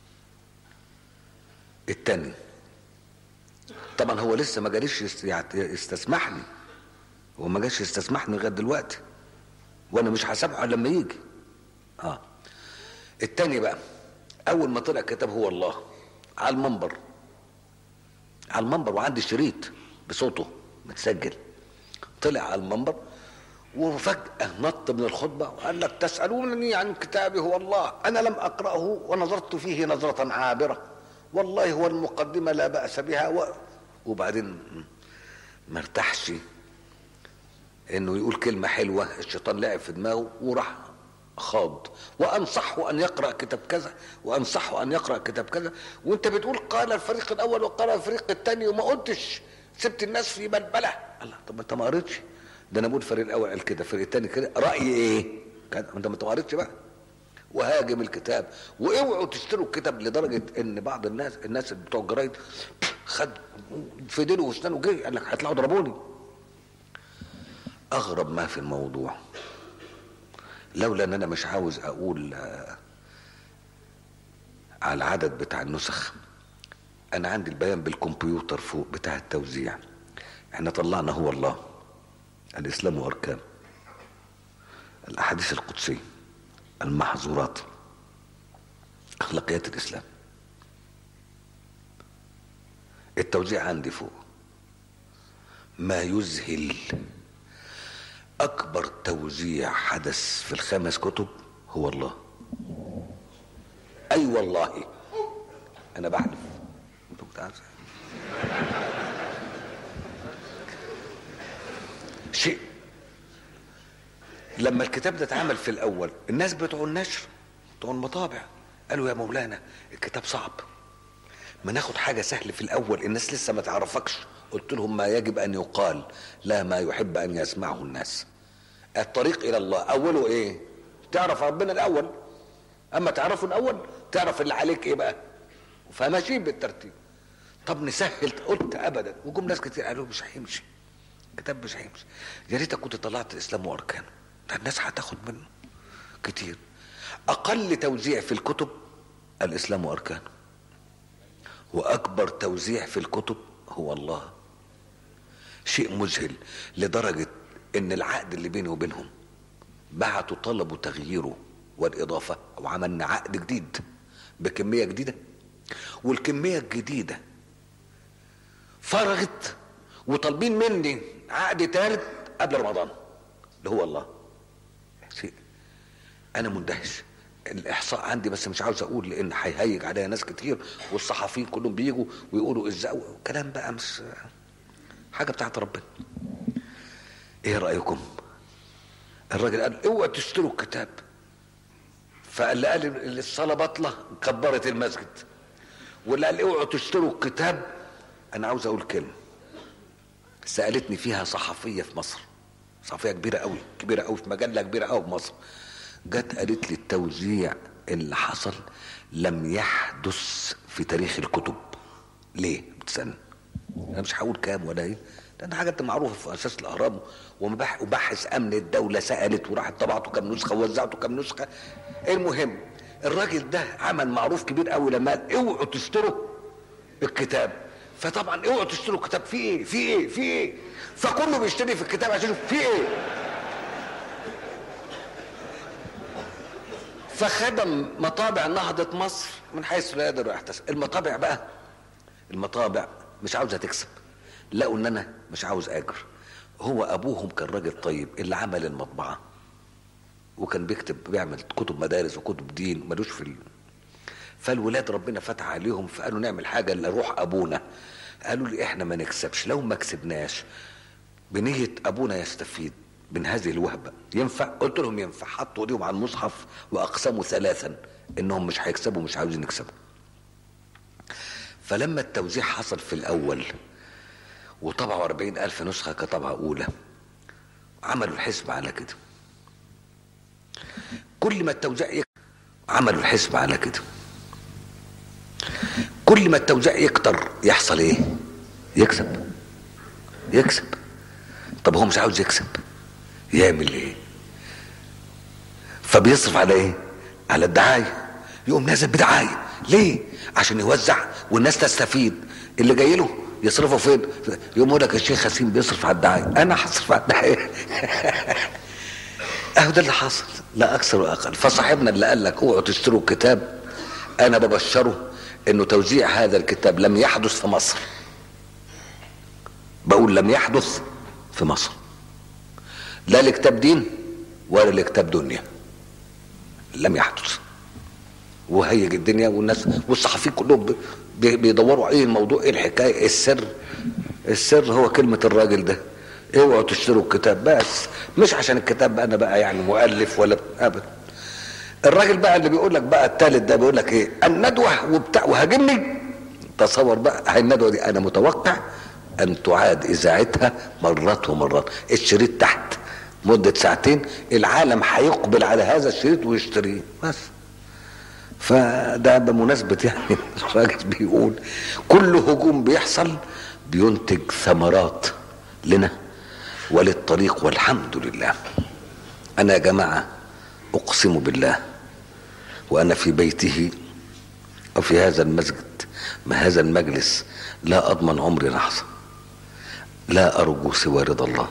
التاني طبعا هو لسه ما جاليش يست- يعت- يستسمحني هو ما جاش يستسمحني لغايه دلوقتي وانا مش هسامحه لما يجي اه التاني بقى اول ما طلع كتاب هو الله على المنبر على المنبر وعندي شريط بصوته متسجل طلع على المنبر وفجأة نط من الخطبة وقال لك تسألونني عن كتابي هو الله أنا لم أقرأه ونظرت فيه نظرة عابرة والله هو المقدمة لا بأس بها و... وبعدين ما ارتاحش انه يقول كلمة حلوة الشيطان لعب في دماغه وراح خاض وانصحه ان يقرا كتاب كذا وانصحه ان يقرا كتاب كذا وانت بتقول قال الفريق الاول وقال الفريق الثاني وما قلتش سبت الناس في بلبله الله طب ما انت ما قريتش ده انا بقول الفريق الاول قال كده الفريق الثاني كده راي ايه كده انت ما قريتش بقى وهاجم الكتاب واوعوا تشتروا الكتاب لدرجه ان بعض الناس الناس بتوع الجرايد خد في ديله واسنانه جه قال لك هيطلعوا ضربوني اغرب ما في الموضوع لولا ان انا مش عاوز اقول آه، على العدد بتاع النسخ انا عندي البيان بالكمبيوتر فوق بتاع التوزيع احنا طلعنا هو الله الاسلام واركان الاحاديث القدسيه المحظورات اخلاقيات الاسلام التوزيع عندي فوق ما يذهل اكبر توزيع حدث في الخمس كتب هو الله اي أيوة والله انا بحلف انتوا بتعرفوا شيء لما الكتاب ده اتعمل في الاول الناس بتوع النشر بتوع المطابع قالوا يا مولانا الكتاب صعب ما ناخد حاجة سهل في الأول الناس لسه ما تعرفكش قلت لهم ما يجب أن يقال لا ما يحب أن يسمعه الناس الطريق إلى الله أوله إيه تعرف ربنا الأول أما تعرفه الأول تعرف اللي عليك إيه بقى فماشيين بالترتيب طب نسهل قلت أبدا وجم ناس كتير قالوا مش هيمشي الكتاب مش هيمشي يا ريتك كنت طلعت الإسلام وأركانه ده الناس هتاخد منه كتير أقل توزيع في الكتب الإسلام وأركانه واكبر توزيع في الكتب هو الله شيء مذهل لدرجه ان العقد اللي بيني وبينهم بعتوا طلبوا تغييره والاضافه وعملنا عقد جديد بكميه جديده والكميه الجديده فرغت وطالبين مني عقد ثالث قبل رمضان اللي هو الله شيء انا مندهش الاحصاء عندي بس مش عاوز اقول لان هيهيج عليا ناس كتير والصحفيين كلهم بيجوا ويقولوا ازاي كلام بقى مش حاجه بتاعت ربنا ايه رايكم الراجل قال اوعى تشتروا الكتاب فاللي قال الصلاه باطله كبرت المسجد واللي قال اوعوا تشتروا الكتاب انا عاوز اقول كلمه سالتني فيها صحفيه في مصر صحفيه كبيره قوي كبيره قوي في مجله كبيره قوي في مصر جت قالت لي التوزيع اللي حصل لم يحدث في تاريخ الكتب ليه بتسالني انا مش هقول كام ولا ايه لان حاجات معروفه في اساس الاهرام ومباح- وباحث امن الدوله سالت وراحت طبعته كام نسخه ووزعته كام نسخه المهم الراجل ده عمل معروف كبير قوي لما قال اوعوا تشتروا الكتاب فطبعا اوعوا تشتروا الكتاب في ايه في ايه في ايه فكله بيشتري في الكتاب عشان يشوف في ايه فخدم مطابع نهضة مصر من حيث لا يقدر يحتسب المطابع بقى المطابع مش عاوزة تكسب لقوا ان انا مش عاوز اجر هو ابوهم كان راجل طيب اللي عمل المطبعة وكان بيكتب بيعمل كتب مدارس وكتب دين ملوش في ال... فالولاد ربنا فتح عليهم فقالوا نعمل حاجة لروح ابونا قالوا لي احنا ما نكسبش لو ما كسبناش بنية ابونا يستفيد من هذه الوهبة ينفع قلت لهم ينفع حطوا ايديهم على المصحف واقسموا ثلاثا انهم مش هيكسبوا مش عاوزين يكسبوا فلما التوزيع حصل في الاول وطبعوا 40 الف نسخة كطبعة اولى عملوا الحسب على كده كل ما التوزيع يك... عملوا الحسب على كده كل ما التوزيع يكتر يحصل ايه يكسب يكسب طب هو مش عاوز يكسب يعمل ايه فبيصرف على ايه على الدعاية يقوم نازل بدعاية ليه عشان يوزع والناس تستفيد اللي جاي له يصرفه فين يقوم يقول لك الشيخ حسين بيصرف على الدعاية انا هصرف على الدعاية اهو ده اللي حصل لا اكثر واقل فصاحبنا اللي قال لك اوعوا تشتروا الكتاب انا ببشره انه توزيع هذا الكتاب لم يحدث في مصر بقول لم يحدث في مصر لا لكتاب دين ولا لكتاب دنيا لم يحدث وهيج الدنيا والناس والصحفيين كلهم بي- بيدوروا ايه الموضوع ايه الحكايه إيه السر السر هو كلمه الراجل ده اوعوا تشتروا الكتاب بس مش عشان الكتاب انا بقى يعني مؤلف ولا ابدا الراجل بقى اللي بيقول لك بقى التالت ده بيقول لك ايه الندوه وبتاع وهاجمني تصور بقى هاي الندوه دي انا متوقع ان تعاد اذاعتها مرات ومرات الشريط تحت مده ساعتين العالم هيقبل على هذا الشريط ويشتريه بس فده بمناسبة يعني الراجل بيقول كل هجوم بيحصل بينتج ثمرات لنا وللطريق والحمد لله أنا يا جماعة أقسم بالله وأنا في بيته أو في هذا المسجد ما هذا المجلس لا أضمن عمري لحظة لا أرجو سوى رضا الله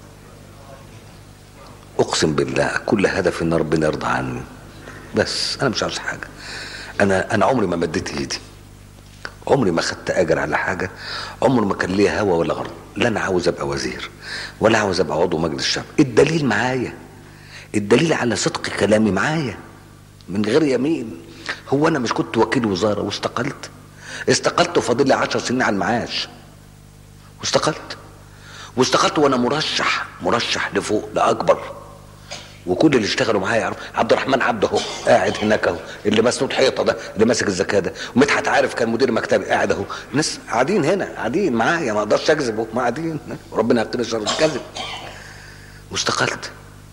أقسم بالله كل هدف إن ربنا يرضى عني بس أنا مش عاوز حاجة أنا أنا عمري ما مديت إيدي عمري ما خدت أجر على حاجة عمري ما كان ليا هوى ولا غرض لا أنا عاوز أبقى وزير ولا عاوز أبقى عضو مجلس الشعب الدليل معايا الدليل على صدق كلامي معايا من غير يمين هو أنا مش كنت وكيل وزارة واستقلت استقلت وفاضل لي 10 سنين على المعاش واستقلت واستقلت وانا مرشح مرشح لفوق لاكبر وكل اللي اشتغلوا معايا يعرف عبد الرحمن عبده اهو قاعد هناك اهو اللي مسنود حيطه ده اللي ماسك الزكاه ده ومدحت عارف كان مدير مكتبي قاعد اهو ناس قاعدين هنا قاعدين معايا ما اقدرش اكذب اهو ما قاعدين ربنا يقيني شر الكذب واستقلت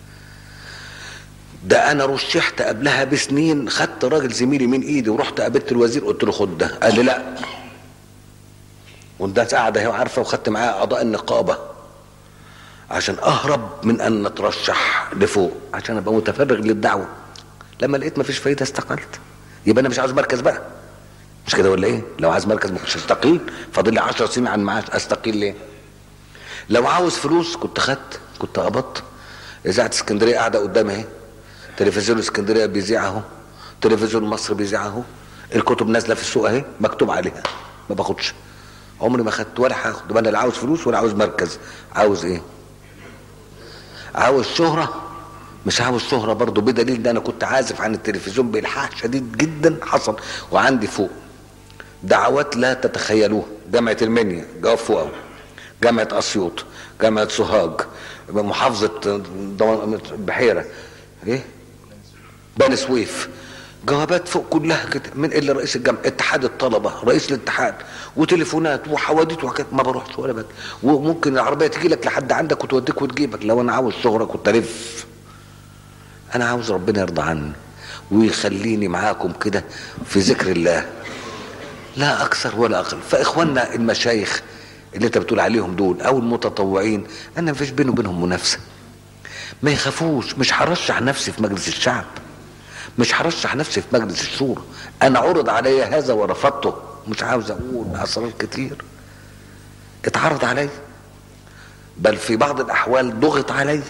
ده انا رشحت قبلها بسنين خدت راجل زميلي من ايدي ورحت قابلت الوزير قلت له خد ده قال لي لا والناس قاعده اهي عارفه وخدت معاه اعضاء النقابه عشان اهرب من ان نترشح لفوق عشان ابقى متفرغ للدعوه لما لقيت مفيش فايده استقلت يبقى انا مش عاوز مركز بقى مش كده ولا ايه لو عايز مركز ما كنتش استقيل فاضل لي 10 سنين عن معاش استقيل ليه لو عاوز فلوس كنت خدت كنت قبضت اذاعه اسكندريه قاعده قدامي اهي تلفزيون اسكندريه بيذيع اهو تلفزيون مصر بيذيع اهو الكتب نازله في السوق اهي مكتوب عليها ما باخدش عمري ما خدت ولا هاخد انا لا عاوز فلوس ولا عاوز مركز عاوز ايه عاوز شهرة مش عاوز شهرة برضو بدليل ان انا كنت عازف عن التلفزيون بإلحاح شديد جدا حصل وعندي فوق دعوات لا تتخيلوها جامعة المنيا جواب فوق أوي. جامعة أسيوط جامعة سوهاج محافظة ضم- بحيرة ايه بني سويف جوابات فوق كلها كده من الا رئيس الجامعه اتحاد الطلبه رئيس الاتحاد وتليفونات وحواديت وحاجات ما بروحش ولا باجي وممكن العربيه تجي لك لحد عندك وتوديك وتجيبك لو انا عاوز شهره كنت الف انا عاوز ربنا يرضى عني ويخليني معاكم كده في ذكر الله لا اكثر ولا اقل فاخواننا المشايخ اللي انت بتقول عليهم دول او المتطوعين انا مفيش بيني وبينهم منافسه ما يخافوش مش هرشح نفسي في مجلس الشعب مش هرشح نفسي في مجلس الشورى انا عرض علي هذا ورفضته مش عاوز اقول اسرار كتير اتعرض علي بل في بعض الاحوال ضغط علي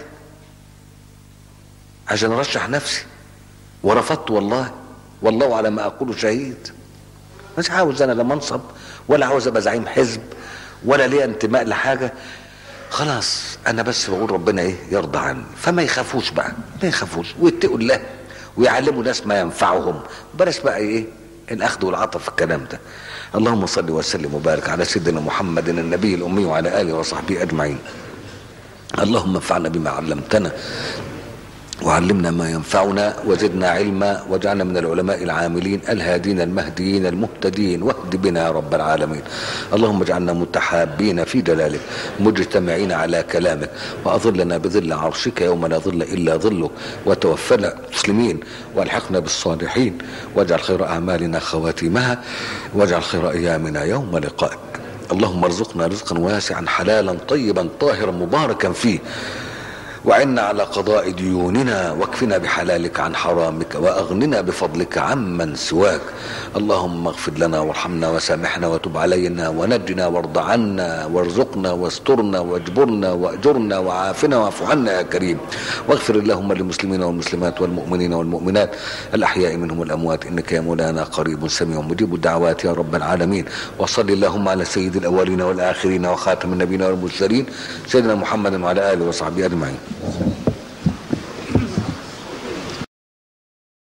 عشان ارشح نفسي ورفضت والله والله على ما اقول شهيد مش عاوز انا لا منصب ولا عاوز ابقى زعيم حزب ولا ليا انتماء لحاجه خلاص انا بس بقول ربنا ايه يرضى عني فما يخافوش بقى ما يخافوش ويتقوا الله ويعلموا ناس ما ينفعهم بلاش بقى ايه الاخذ والعطاء في الكلام ده اللهم صل وسلم وبارك على سيدنا محمد النبي الامي وعلى اله وصحبه اجمعين اللهم انفعنا بما علمتنا وعلمنا ما ينفعنا وزدنا علما واجعلنا من العلماء العاملين الهادين المهديين المهتدين واهد بنا يا رب العالمين اللهم اجعلنا متحابين في جلالك مجتمعين على كلامك واظلنا بظل عرشك يوم لا ظل الا ظلك وتوفنا مسلمين والحقنا بالصالحين واجعل خير اعمالنا خواتيمها واجعل خير ايامنا يوم لقائك اللهم ارزقنا رزقا واسعا حلالا طيبا طاهرا مباركا فيه وعنا على قضاء ديوننا واكفنا بحلالك عن حرامك واغننا بفضلك عمن سواك اللهم اغفر لنا وارحمنا وسامحنا وتب علينا ونجنا وارض عنا وارزقنا واسترنا واجبرنا واجرنا وعافنا واعف عنا يا كريم واغفر اللهم للمسلمين والمسلمات والمؤمنين والمؤمنات الاحياء منهم والاموات انك يا مولانا قريب سميع مجيب الدعوات يا رب العالمين وصل اللهم على سيد الاولين والاخرين وخاتم النبيين والمرسلين سيدنا محمد وعلى اله وصحبه اجمعين